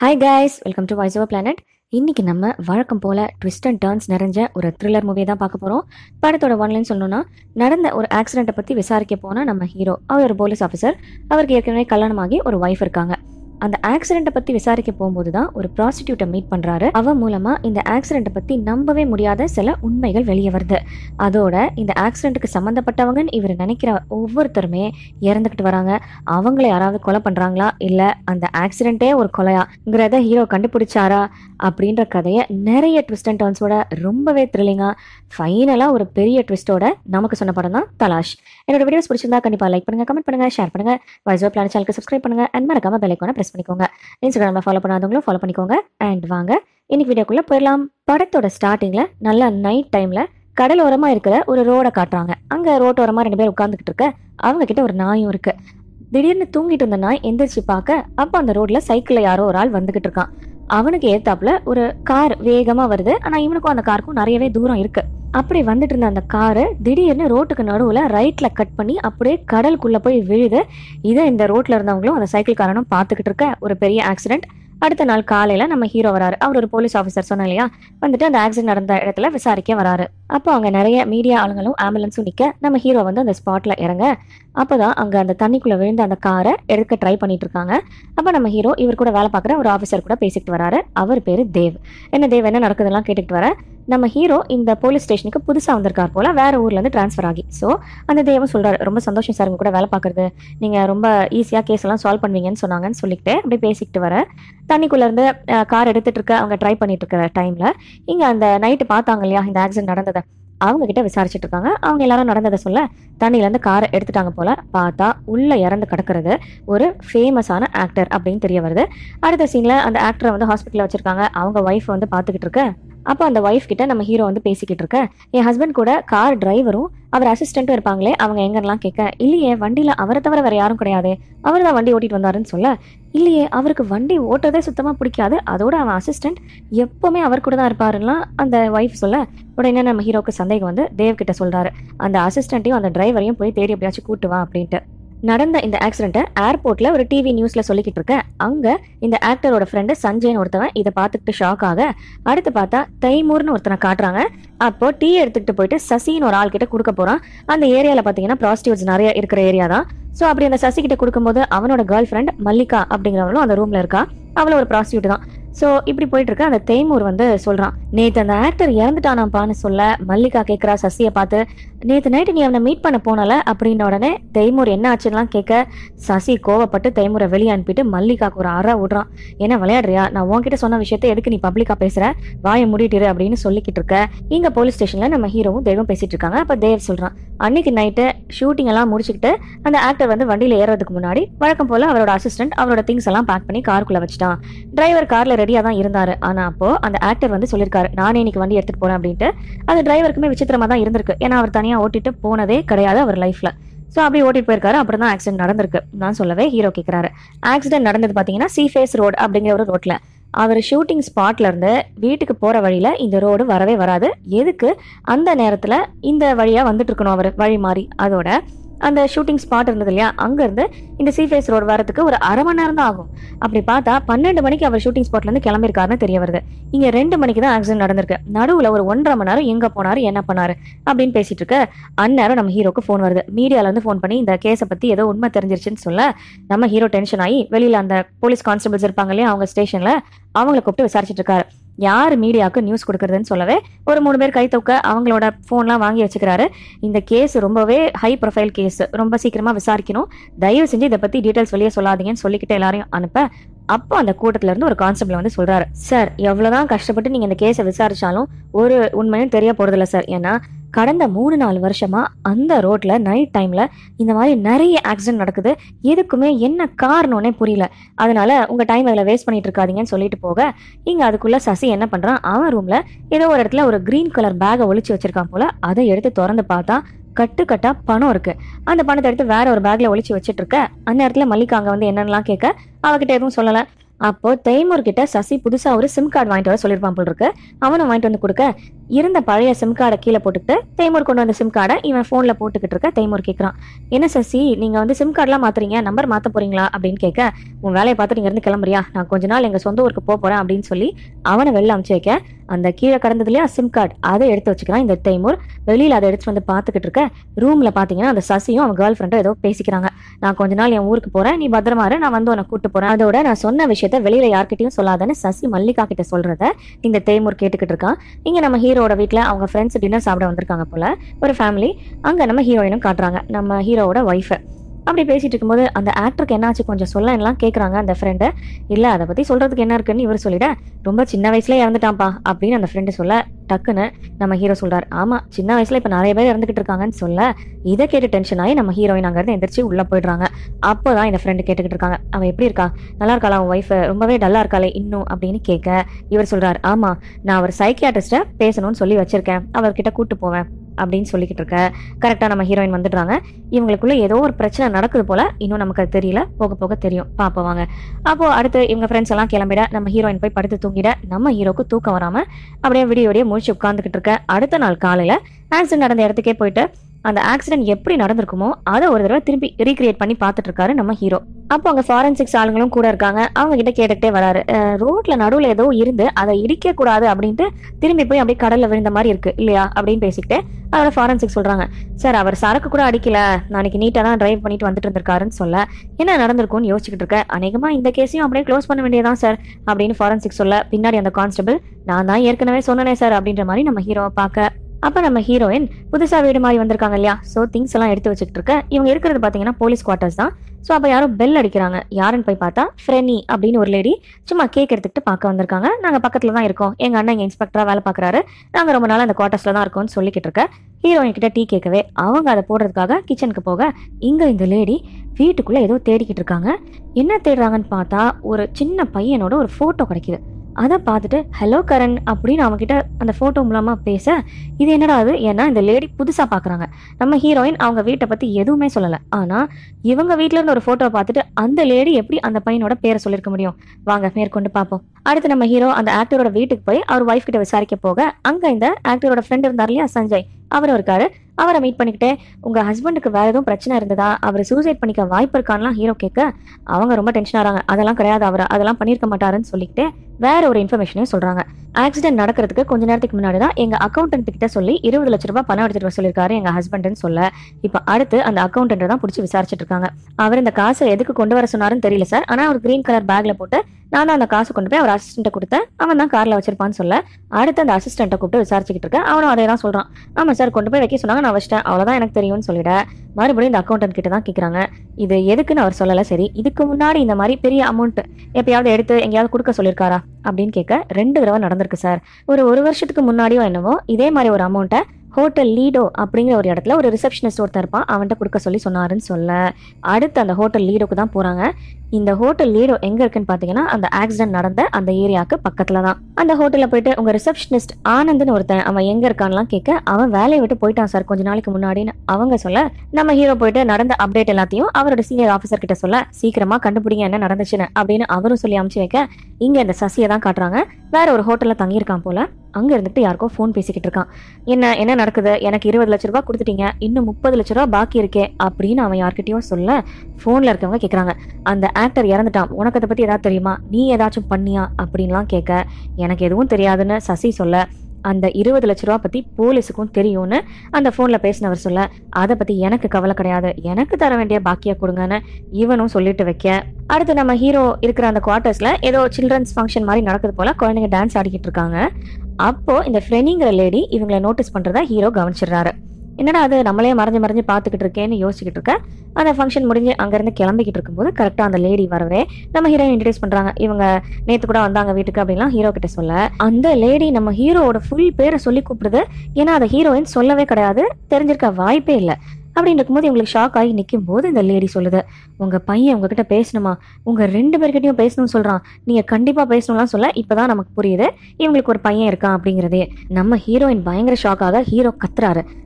hi guys welcome to voice over planet இன்னைக்கு நம்ம வழக்கம் போல ட்விஸ்ட் அண்ட் டர்ன்ஸ் நிறைஞ்ச ஒரு த்ரில்லர் மூவி தான் பார்க்க போகிறோம் படத்தோட ஒன்லைன் சொல்லணும்னா நடந்த ஒரு ஆக்சிடென்ட்டை பற்றி விசாரிக்க போனால் நம்ம ஹீரோ அவர் ஒரு போலீஸ் ஆஃபீஸர் அவருக்கு ஏற்கனவே கல்யாணமாகி ஒரு ஒய்ஃப் இருக்காங்க அந்த ஆக்சிடென்ட்டை பற்றி விசாரிக்க போகும்போது தான் ஒரு ப்ராஸ்டியூட்டை மீட் பண்ணுறாரு அவன் மூலமாக இந்த ஆக்சிடென்ட்டை பற்றி நம்பவே முடியாத சில உண்மைகள் வெளியே வருது அதோட இந்த ஆக்சிடென்ட்டுக்கு சம்மந்தப்பட்டவங்கன்னு இவர் நினைக்கிற ஒவ்வொருத்தருமே இறந்துக்கிட்டு வராங்க அவங்கள யாராவது கொலை பண்ணுறாங்களா இல்லை அந்த ஆக்சிடென்ட்டே ஒரு கொலையாங்கிறத ஹீரோ கண்டுபிடிச்சாரா அப்படின்ற கதையை நிறைய ட்விஸ்ட் அண்ட் டர்ன்ஸோட ரொம்பவே த்ரில்லிங்காக ஃபைனலாக ஒரு பெரிய ட்விஸ்ட்டோட நமக்கு சொன்ன படம் தான் தலாஷ் என்னோட வீடியோஸ் பிடிச்சிருந்தா கண்டிப்பாக லைக் பண்ணுங்க கமெண்ட் பண்ணுங்க ஷேர் பண்ணுங்க வாய்ஸ் பிளான் சேனலுக்கு சப்ஸ்கிரைப் பண்ணுங்க அண்ட் மறக்காம பெல் ஐக்கான ப்ரெஸ் பண்ணிக்கோங்க இன்ஸ்டாகிராமில் ஃபாலோ பண்ணாதவங்களும் ஃபாலோ பண்ணிக்கோங்க அண்ட் வாங்க இன்னைக்கு வீடியோக்குள்ளே போயிடலாம் படத்தோட ஸ்டார்டிங்கில் நல்லா நைட் டைமில் கடலோரமா இருக்கிற ஒரு ரோடை காட்டுறாங்க அங்க ரோட்டோரமா ரெண்டு பேர் உட்காந்துக்கிட்டு இருக்க அவங்க கிட்ட ஒரு நாயும் இருக்கு திடீர்னு தூங்கிட்டு இருந்த நாய் எந்திரிச்சு பார்க்க அப்போ அந்த ரோட்ல சைக்கிள்ல யாரோ ஒரு ஆள் வந்துகிட்டு இருக்கான் அவனுக்கு ஏத்தாப்புல ஒரு கார் வேகமா வருது ஆனா இவனுக்கும் அந்த காருக்கும் நிறையவே தூரம் இருக்கு அப்படி வந்துட்டு இருந்த அந்த காரு திடீர்னு ரோட்டுக்கு நடுவுல ரைட்ல கட் பண்ணி அப்படியே கடலுக்குள்ள போய் விழுது இதை இந்த ரோட்ல இருந்தவங்களும் அந்த சைக்கிள் காரனும் பார்த்துக்கிட்டு இருக்க ஒரு பெரிய ஆக்சிடென்ட் அடுத்த நாள் காலையில நம்ம ஹீரோ வராரு அவர் ஒரு போலீஸ் ஆஃபீஸர் சொன்னோம் இல்லையா வந்துட்டு அந்த ஆக்சிடென்ட் நடந்த இடத்துல விசாரிக்க வராரு அப்போ அங்க நிறைய மீடியா ஆளுங்களும் ஆம்புலன்ஸும் நிக்க நம்ம ஹீரோ வந்து அந்த ஸ்பாட்ல இறங்க அப்பதான் அங்க அந்த தண்ணிக்குள்ள விழுந்த அந்த காரை எடுக்க ட்ரை பண்ணிட்டு இருக்காங்க அப்ப நம்ம ஹீரோ இவர் கூட வேலை பார்க்குற ஒரு ஆஃபீஸர் கூட பேசிட்டு வராரு அவர் பேரு தேவ் என்ன தேவ் என்ன நடக்குதுலாம் கேட்டுட்டு வர நம்ம ஹீரோ இந்த போலீஸ் ஸ்டேஷனுக்கு புதுசா வந்திருக்கார் போல வேற ஊர்ல இருந்து டிரான்ஸ்ஃபர் ஆகி ஸோ அந்த தேவம் சொல்றாரு ரொம்ப சந்தோஷம் சார் உங்க கூட வேலை பார்க்கறது நீங்க ரொம்ப ஈஸியா கேஸ் எல்லாம் சால்வ் பண்ணுவீங்கன்னு சொன்னாங்கன்னு சொல்லிட்டு அப்படியே பேசிக்கிட்டு வர தண்ணிக்குள்ள இருந்து கார் எடுத்துட்டு இருக்க அவங்க ட்ரை பண்ணிட்டு இருக்கிற டைம்ல இங்க அந்த நைட்டு பார்த்தாங்க இல்லையா இந்த ஆக்சிடென்ட் நடந்ததை அவங்க கிட்ட விசாரிச்சுட்டு இருக்காங்க அவங்க எல்லாரும் நடந்ததை சொல்ல தண்ணியில இருந்து காரை எடுத்துட்டாங்க போல பார்த்தா உள்ள இறந்து கிடக்கிறது ஒரு ஃபேமஸான ஆக்டர் அப்படின்னு தெரிய வருது அடுத்த சீன்ல அந்த ஆக்டரை வந்து ஹாஸ்பிட்டல்ல வச்சிருக்காங்க அவங்க ஒய்ஃப் வந்து பார்த்துக்கிட்டு இருக்க அப்போ அந்த ஒய்ஃப் கிட்ட நம்ம ஹீரோ வந்து பேசிக்கிட்டு இருக்க என் ஹஸ்பண்ட் கூட கார் டிரைவரும் அவர் அசிஸ்டண்ட்டும் இருப்பாங்களே அவங்க எங்கெல்லாம் கேட்க இல்லையே வண்டியில அவரை தவிர வேற யாரும் கிடையாது அவர் தான் வண்டி ஓட்டிட்டு வந்தாருன்னு சொல்ல இல்லையே அவருக்கு வண்டி ஓட்டுறதே சுத்தமா பிடிக்காது அதோட அவன் அசிஸ்டன்ட் எப்பவுமே அவர் கூட தான் இருப்பாருலாம் அந்த ஒய்ஃப் சொல்ல உடனே நம்ம ஹீரோக்கு சந்தேகம் வந்து தேவ் கிட்ட சொல்றாரு அந்த அசிஸ்டண்ட்டையும் அந்த டிரைவரையும் போய் தேடி எப்படியாச்சும் கூட்டு வா அப்படின்ட்டு நடந்த இந்த ஆக்சிடென்ட்டை ஏர்போர்ட்ல ஒரு டிவி நியூஸ்ல சொல்லிக்கிட்டு இருக்க அங்க இந்த ஆக்டரோட ஃப்ரெண்டு சஞ்சய்னு ஒருத்தவன் இதை பார்த்துக்கிட்டு ஷாக் ஆக அடுத்து பார்த்தா தைமூர்னு ஒருத்தனை காட்டுறாங்க அப்போ டீ எடுத்துக்கிட்டு போயிட்டு சசின்னு ஒரு ஆள் கிட்ட கொடுக்க போறான் அந்த ஏரியால பாத்தீங்கன்னா ப்ராஸ்டியூட்ஸ் நிறைய இருக்கிற ஏரியா தான் ஸோ அப்படி அந்த சசி கிட்ட கொடுக்கும்போது அவனோட கேர்ள் ஃப்ரெண்ட் மல்லிகா அப்படிங்கிறவளும் அந்த ரூம்ல இருக்கா அவளும் ஒரு ப்ராஸ்டியூட் தான் ஸோ இப்படி போயிட்டு இருக்க அந்த தேய்மூர் வந்து சொல்றான் நேத்து அந்த ஆக்டர் இறந்துட்டானாப்பான்னு சொல்ல மல்லிகா கேட்கறா சசியை பார்த்து நேத்து நைட்டு நீ அவனை மீட் பண்ண போனல அப்படின்ன உடனே தெய்மூர் என்ன ஆச்சுலாம் கேட்க சசி கோவப்பட்டு தெய்மூரை வெளியே அனுப்பிட்டு மல்லிகாக்கு ஒரு அற விடுறான் என்ன விளையாடுறியா நான் உன்கிட்ட சொன்ன விஷயத்த எதுக்கு நீ பப்ளிக்கா பேசுற வாயை மூடிட்டிரு அப்படின்னு சொல்லிக்கிட்டு இருக்க இங்க போலீஸ் ஸ்டேஷன்ல நம்ம ஹீரோவும் தேவும் பேசிட்டு இருக்காங்க அப்ப தேவ் சொல்றான் அன்னைக்கு நைட்டு ஷூட்டிங் எல்லாம் முடிச்சுக்கிட்டு அந்த ஆக்டர் வந்து வண்டியில ஏறதுக்கு முன்னாடி வழக்கம் போல அவரோட அசிஸ்டன்ட் அவரோட திங்ஸ் எல்லாம் பேக் பண்ணி காருக்குள்ள வச்சுட்டான் டிரைவர் கார்ல ரெடியா தான் இருந்தாரு ஆனா அப்போ அந்த ஆக்டர் வந்து சொல்லியிருக்காரு நானே இன்னைக்கு வண்டி எடுத்துட்டு போறேன் அப்படின்ட்டு அது டிரைவருக்குமே விசித்திரமா தான் இருந்திருக்கு ஏன்னா அவர் தனியா ஓட்டிட்டு போனதே கிடையாது அவர் லைஃப்ல ஸோ அப்படி ஓட்டிட்டு போயிருக்காரு அப்புறம் தான் ஆக்சிடென்ட் நடந்திருக்கு நான் சொல்லவே ஹீரோ கேட்கிறாரு ஆக்சிடென்ட் நடந்தது பாத்தீங்கன்னா சீஃபேஸ் ரோடு அப்படிங்கிற ஒரு ரோட்ல அவர் ஷூட்டிங் ஸ்பாட்ல இருந்து வீட்டுக்கு போற வழியில இந்த ரோடு வரவே வராது எதுக்கு அந்த நேரத்துல இந்த வழியா வந்துட்டு இருக்கணும் அவர் வழி மாறி அதோட அந்த ஷூட்டிங் ஸ்பாட் இருந்தது இல்லையா அங்க இருந்து இந்த சீஃபேஸ் ரோடு வரதுக்கு ஒரு அரை மணி நேரம் தான் ஆகும் அப்படி பார்த்தா பன்னெண்டு மணிக்கு அவர் ஷூட்டிங் ஸ்பாட்ல இருந்து கிளம்பியிருக்காருன்னு தெரிய வருது இங்க ரெண்டு மணிக்கு தான் ஆக்சிடென்ட் நடந்திருக்கு நடுவுல ஒரு ஒன்றரை மணி நேரம் எங்க போனாரு என்ன பண்ணாரு அப்படின்னு பேசிட்டு இருக்க அந்நேரம் நம்ம ஹீரோக்கு ஃபோன் வருது மீடியால இருந்து ஃபோன் பண்ணி இந்த கேஸை பத்தி ஏதோ உண்மை தெரிஞ்சிருச்சுன்னு சொல்ல நம்ம ஹீரோ டென்ஷன் ஆகி வெளியில அந்த போலீஸ் கான்ஸ்டபிள்ஸ் இருப்பாங்க இல்லையா அவங்க ஸ்டேஷன்ல அவங்கள கூப்பிட்டு விசாரிச்சுட்டு இருக்காரு யார் மீடியாவுக்கு நியூஸ் கொடுக்கறதுன்னு சொல்லவே ஒரு மூணு பேர் கை தூக்க அவங்களோட ஃபோன்லாம் வாங்கி வச்சுக்கிறாரு இந்த கேஸ் ரொம்பவே ஹை ப்ரொஃபைல் கேஸ் ரொம்ப சீக்கிரமா விசாரிக்கணும் தயவு செஞ்சு இதை பத்தி டீடைல்ஸ் வெளியே சொல்லாதீங்கன்னு சொல்லிக்கிட்டு எல்லாரையும் அனுப்ப அப்போ அந்த கூட்டத்துல இருந்து ஒரு கான்ஸ்டபிள் வந்து சொல்றாரு சார் எவ்வளவுதான் கஷ்டப்பட்டு நீங்க இந்த கேஸை விசாரிச்சாலும் ஒரு உண்மையும் தெரிய போறதில்ல சார் ஏன்னா கடந்த மூணு நாலு வருஷமா அந்த ரோட்ல நைட் டைம்ல இந்த மாதிரி நிறைய ஆக்சிடென்ட் நடக்குது எதுக்குமே என்ன காரணம்னே புரியல அதனால உங்க டைம் அதில் வேஸ்ட் பண்ணிட்டு இருக்காதீங்கன்னு சொல்லிட்டு போக இங்க அதுக்குள்ள சசி என்ன பண்றான் அவன் ரூம்ல ஏதோ ஒரு இடத்துல ஒரு கிரீன் கலர் பேக்கை ஒளிச்சு வச்சிருக்கான் போல அதை எடுத்து திறந்து பார்த்தா கட்டு கட்டா பணம் இருக்கு அந்த பணத்தை எடுத்து வேற ஒரு பேக்ல ஒளிச்சு வச்சிட்டு இருக்க அந்த நேரத்துல மல்லிகா அங்க வந்து என்னென்னலாம் கேட்க அவகிட்ட எதுவும் சொல்லல அப்போ தைமூர் கிட்ட சசி புதுசா ஒரு சிம் கார்டு வாங்கிட்டு வர சொல்லியிருப்பான் போல் இருக்கு அவனும் வாங்கிட்டு வந்து கொடுக்க இருந்த பழைய சிம் கார்டை கீழே போட்டுக்கிட்டு தேய்மூர் கொண்டு வந்த சிம் கார்டை இவன் ஃபோனில் போட்டுக்கிட்டு இருக்க தேய்மூர் கேட்குறான் என்ன சசி நீங்கள் வந்து சிம் கார்டெலாம் மாத்துறீங்க நம்பர் மாற்ற போறீங்களா அப்படின்னு கேட்க உன் வேலையை பார்த்துட்டு இங்கேருந்து கிளம்புறியா நான் கொஞ்ச நாள் எங்கள் சொந்த ஊருக்கு போக போகிறேன் அப்படின்னு சொல்லி அவனை வெளில அமுச்சு வைக்க அந்த கீழே கடந்ததுலையா சிம் கார்டு அதை எடுத்து வச்சுக்கிறான் இந்த தேய்மூர் வெளியில் அதை எடுத்துட்டு வந்து பார்த்துக்கிட்டு இருக்க ரூமில் பார்த்தீங்கன்னா அந்த சசியும் அவன் கேர்ள் ஃப்ரெண்டும் ஏதோ பேசிக்கிறாங்க நான் கொஞ்ச நாள் என் ஊருக்கு போகிறேன் நீ பத்திரமா இரு நான் வந்து உன்னை கூட்டு போகிறேன் அதோட நான் சொன்ன விஷயத்த வெளியில் யார்கிட்டயும் சொல்லாதன்னு சசி மல்லிகா கிட்ட சொல்கிறத இந்த தேய்மூர் கேட்டுக்கிட்டு இருக்கான் இங்கே நம்ம ஹீரோட வீட்டில் அவங்க ஃப்ரெண்ட்ஸ் டின்னர் சாப்பிட வந்திருக்காங்க போல ஒரு ஃபேமிலி அங்கே நம்ம ஹீரோயினும் காட்டுறாங்க நம்ம ஹீரோவோட ஒய்ஃபை அப்படி பேசிட்டு இருக்கும்போது அந்த ஆக்டருக்கு என்னாச்சு கொஞ்சம் சொல்லலாம் கேட்குறாங்க அந்த ஃப்ரெண்டு இல்லை அதை பற்றி சொல்கிறதுக்கு என்ன இருக்குன்னு இவர் சொல்லிட ரொம்ப சின்ன வயசுல இறந்துட்டான்ப்பா அப்படின்னு அந்த ஃப்ரெண்டு சொல்ல டக்குன்னு நம்ம ஹீரோ சொல்றாரு ஆமா சின்ன வயசுல இப்ப நிறைய பேர் இறந்துகிட்டு இருக்காங்கன்னு சொல்ல இதை கேட்டு டென்ஷன் ஆகி நம்ம ஹீரோயின் அங்கிருந்து எந்திரிச்சு உள்ள போயிடுறாங்க அப்போதான் இந்த ஃப்ரெண்டு கேட்டுக்கிட்டு இருக்காங்க அவன் எப்படி இருக்கா நல்லா இருக்காளா அவன் ஒய்ஃப் ரொம்பவே டல்லா இருக்காளே இன்னும் அப்படின்னு கேட்க இவர் சொல்றாரு ஆமா நான் அவர் சைக்கியாட்ரிஸ்ட பேசணும்னு சொல்லி வச்சிருக்கேன் அவர்கிட்ட கூட்டு போவேன் அப்படின்னு சொல்லிக்கிட்டு இருக்க கரெக்டாக நம்ம ஹீரோயின் வந்துடுறாங்க இவங்களுக்குள்ள ஏதோ ஒரு பிரச்சனை நடக்குது போல இன்னும் நமக்கு அது தெரியல போக போக தெரியும் பார்ப்போம் வாங்க அப்போ அடுத்து இவங்க ஃப்ரெண்ட்ஸ் எல்லாம் கிளம்பிட நம்ம ஹீரோயின் போய் படுத்து தூங்கிட நம்ம ஹீரோக்கு தூக்கம் வராம அப்படியே விடிய விடிய முழிச்சு உட்காந்துக்கிட்டு இருக்க அடுத்த நாள் காலையில ஆக்சிடென்ட் நடந்த இடத்துக்கே போயிட்டு அந்த ஆக்சிடென்ட் எப்படி நடந்திருக்குமோ அதை ஒரு தடவை திருப்பி ரீக்ரியேட் பண்ணி பார்த்துட்டு இருக்காரு நம்ம ஹீரோ அப்போ அங்க ஃபாரன்சிக்ஸ் ஆளுங்களும் கூட இருக்காங்க அவங்க கிட்ட கேட்டுக்கிட்டே வராரு அஹ், ரோட்ல நடுவுல ஏதோ இருந்து அதை இடிக்க கூடாது அப்படின்ட்டு திரும்பி போய் அப்படியே கடல்ல விழுந்த மாதிரி இருக்கு இல்லையா அப்படின்னு பேசிக்கிட்டு அதோட ஃபாரன்சிக் சொல்றாங்க சார் அவர் சரக்கு கூட அடிக்கல நாளைக்கு நீட்டா தான் டிரைவ் பண்ணிட்டு வந்துட்டு இருந்திருக்காருன்னு சொல்ல என்ன நடந்திருக்கும்னு யோசிச்சுக்கிட்டு இருக்க அநேகமா இந்த கேஸையும் அப்படியே க்ளோஸ் பண்ண வேண்டியதான் சார் அப்படின்னு ஃபாரன்சிக் சொல்ல பின்னாடி அந்த கான்ஸ்டபிள் நான் தான் ஏற்கனவே சொன்னனே சார் அப்படின்ற மாதிரி நம்ம ஹீரோவை பார்க்க அப்ப நம்ம ஹீரோயின் புதுசா வீடு மாதிரி வந்திருக்காங்க இல்லையா ஸோ திங்ஸ் எல்லாம் எடுத்து வச்சுக்கிட்டு இருக்க இவங்க இருக்கிறது பாத்தீங்கன்னா போலீஸ் குவார்ட்டர்ஸ் தான் ஸோ அப்போ யாரும் பெல் அடிக்கிறாங்க யாருன்னு போய் பார்த்தா ஃப்ரெனி அப்படின்னு ஒரு லேடி சும்மா கேக் எடுத்துக்கிட்டு பார்க்க வந்திருக்காங்க நாங்கள் பக்கத்தில் தான் இருக்கோம் எங்கள் அண்ணன் இங்கே இன்ஸ்பெக்டராக வேலை பார்க்குறாரு நாங்கள் ரொம்ப நாள் அந்த குவார்ட்டர்ஸில் தான் இருக்கோம்னு சொல்லிக்கிட்டு இருக்க ஹீரோயின் கிட்ட டீ கேட்கவே அவங்க அதை போடுறதுக்காக கிச்சனுக்கு போக இங்கே இந்த லேடி வீட்டுக்குள்ளே ஏதோ தேடிக்கிட்டு இருக்காங்க என்ன தேடுறாங்கன்னு பார்த்தா ஒரு சின்ன பையனோட ஒரு ஃபோட்டோ கிடைக்குது அதை பார்த்துட்டு ஹலோ கரண் அப்படின்னு அவன்கிட்ட அந்த ஃபோட்டோ மூலமாக பேச இது என்னடா அது ஏன்னா இந்த லேடி புதுசாக பார்க்குறாங்க நம்ம ஹீரோயின் அவங்க வீட்டை பற்றி எதுவுமே சொல்லலை ஆனால் இவங்க வீட்டில் இருந்து ஒரு ஃபோட்டோவை பார்த்துட்டு அந்த லேடி எப்படி அந்த பையனோட பேரை சொல்லியிருக்க முடியும் வாங்க மேற்கொண்டு பார்ப்போம் அடுத்து நம்ம ஹீரோ அந்த ஆக்டரோட வீட்டுக்கு போய் அவர் ஒய்ஃப் கிட்ட விசாரிக்க போக அங்கே இந்த ஆக்டரோட ஃப்ரெண்ட் இருந்தார் இல்லையா சஞ்சய் அவரும் இருக்காரு அவரை மீட் பண்ணிக்கிட்டே உங்க ஹஸ்பண்டுக்கு வேற எதுவும் பிரச்சனை இருந்ததா அவர் சூசைட் பண்ணிக்க வாய்ப்பு இருக்கான்லாம் ஹீரோ கேட்க அவங்க ரொம்ப டென்ஷன் ஆறாங்க அதெல்லாம் கிடையாது அவர் அதெல்லாம் பண்ணியிருக்க மாட்டாருன்னு சொல்லிக்கிட்டு வேற ஒரு இன்ஃபர்மேஷனையும் சொல்றாங்க ஆக்சிடென்ட் நடக்கிறதுக்கு கொஞ்ச நேரத்துக்கு முன்னாடி தான் எங்க அக்கௌண்டன்ட் கிட்ட சொல்லி இருபது லட்ச ரூபாய் பணம் எடுத்துட்டு வர சொல்லியிருக்காரு எங்க ஹஸ்பண்ட்னு சொல்ல இப்ப அடுத்து அந்த அக்கௌண்டன்ட் தான் பிடிச்சி விசாரிச்சுட்டு இருக்காங்க அவர் இந்த காசை எதுக்கு கொண்டு வர சொன்னாருன்னு தெரியல சார் ஆனா ஒரு கிரீன் கலர் பேக்ல போட்டு நான் தான் அந்த காசு கொண்டு போய் அவர் அசிஸ்டன்ட்ட கொடுத்தேன் அவன் தான் கார்ல வச்சிருப்பான்னு சொல்ல அடுத்து அந்த அசிஸ்டன்ட்டை கூப்பிட்டு விசாரிச்சுக்கிட்டு இருக்கேன் அவனும் அதே தான் சொல்றான் ஆமா சார் கொண்டு போய் வைக்க சொன்னாங்க நான் வச்சிட்டேன் அவ்வளவுதான் எனக்கு தெரியும்னு சொல்லிட மறுபடியும் இந்த அக்கௌண்டன்ட் கிட்ட தான் கேக்குறாங்க இது எதுக்குன்னு அவர் சொல்லல சரி இதுக்கு முன்னாடி இந்த மாதிரி பெரிய அமௌண்ட் எப்பயாவது எடுத்து எங்கேயாவது கொடுக்க சொல்லியிருக்காரா அப்படின்னு கேட்க ரெண்டு தடவை நடந்திருக்கு சார் ஒரு ஒரு வருஷத்துக்கு முன்னாடியோ என்னவோ இதே மாதிரி ஒரு அமௌண்ட்டை ஹோட்டல் லீடோ அப்படிங்கிற ஒரு இடத்துல ஒரு ரிசப்ஷனிஸ்ட் ஒருத்தர் இருப்பான் அவன்கிட்ட கொடுக்க சொல்லி சொன்னாருன்னு சொல்ல அடுத்து அந்த ஹோட்டல் லீடோக்கு தான் போறாங்க இந்த ஹோட்டல் லீடோ எங்க இருக்குன்னு பாத்தீங்கன்னா அந்த ஆக்சிடென்ட் நடந்த அந்த ஏரியாவுக்கு பக்கத்துல தான் அந்த ஹோட்டல்ல போயிட்டு உங்க ரிசப்ஷனிஸ்ட் ஆனந்த்னு ஒருத்தன் அவன் எங்க இருக்கான்லாம் கேட்க அவன் வேலையை விட்டு போயிட்டான் சார் கொஞ்ச நாளைக்கு முன்னாடின்னு அவங்க சொல்ல நம்ம ஹீரோ போயிட்டு நடந்த அப்டேட் எல்லாத்தையும் அவரோட சீனியர் ஆஃபீஸர் கிட்ட சொல்ல சீக்கிரமா கண்டுபிடிங்க என்ன நடந்துச்சுன்னு அப்படின்னு அவரும் சொல்லி அமுச்சு வைக்க இங்க இந்த சசியை தான் காட்டுறாங்க வேற ஒரு ஹோட்டல்ல தங்கியிருக்கான் போல அங்க இருந்துட்டு யாருக்கோ ஃபோன் பேசிக்கிட்டு இருக்கான் என்ன என்ன நடக்குது எனக்கு இருபது லட்ச ரூபாய் கொடுத்துட்டீங்க இன்னும் முப்பது லட்ச ரூபாய் பாக்கி இருக்கே அப்படின்னு அவன் யார்கிட்டயும் சொல்ல ஃபோன்ல இருக்கவங்க கேக்குறாங்க அந்த ஆக்டர் இறந்துட்டான் உனக்கு அதை பத்தி ஏதாவது தெரியுமா நீ ஏதாச்சும் பண்ணியா அப்படின்லாம் கேட்க எனக்கு எதுவும் தெரியாதுன்னு சசி சொல்ல அந்த இருபது லட்ச ரூபா பத்தி போலீஸுக்கும் தெரியும்னு அந்த போன்ல பேசினவர் சொல்ல அதை பத்தி எனக்கு கவலை கிடையாது எனக்கு தர வேண்டிய பாக்கியா கொடுங்கன்னு இவனும் சொல்லிட்டு வைக்க அடுத்து நம்ம ஹீரோ இருக்கிற அந்த குவார்ட்டர்ஸ்ல ஏதோ சில்ட்ரன்ஸ் ஃபங்க்ஷன் மாதிரி நடக்குது போல குழந்தைங்க டான்ஸ் ஆடிக்கிட்டு இருக்காங்க அப்போ இந்த ஃப்ரெனிங்கிற லேடி இவங்களை நோட்டீஸ் பண்றத ஹீரோ கவனிச்சிடுறாரு என்னடா அது நம்மளே மறைஞ்சு மறைஞ்சு பார்த்துக்கிட்டு இருக்கேன்னு யோசிச்சுக்கிட்டு இருக்க அந்த ஃபங்க்ஷன் முடிஞ்சு அங்கேருந்து கிளம்பிக்கிட்டு இருக்கும்போது கரெக்டாக அந்த லேடி வரவே நம்ம ஹீரோயின் இன்ட்ரடியூஸ் பண்ணுறாங்க இவங்க நேற்று கூட வந்தாங்க வீட்டுக்கு அப்படின்லாம் ஹீரோ கிட்ட சொல்ல அந்த லேடி நம்ம ஹீரோவோட ஃபுல் பேரை சொல்லி கூப்பிடுது ஏன்னா அதை ஹீரோயின் சொல்லவே கிடையாது தெரிஞ்சிருக்க வாய்ப்பே இல்லை அப்படின்னு இருக்கும்போது இவங்களுக்கு ஷாக் ஆகி நிற்கும் போது இந்த லேடி சொல்லுது உங்க பையன் உங்ககிட்ட பேசணுமா உங்க ரெண்டு பேர்கிட்டயும் பேசணும்னு சொல்றான் நீங்க கண்டிப்பா பேசணும்லாம் சொல்ல இப்பதான் நமக்கு புரியுது இவங்களுக்கு ஒரு பையன் இருக்கான் அப்படிங்கிறதே நம்ம ஹீரோயின் பயங்கர ஷாக் ஆக ஹீரோ கத்துறாரு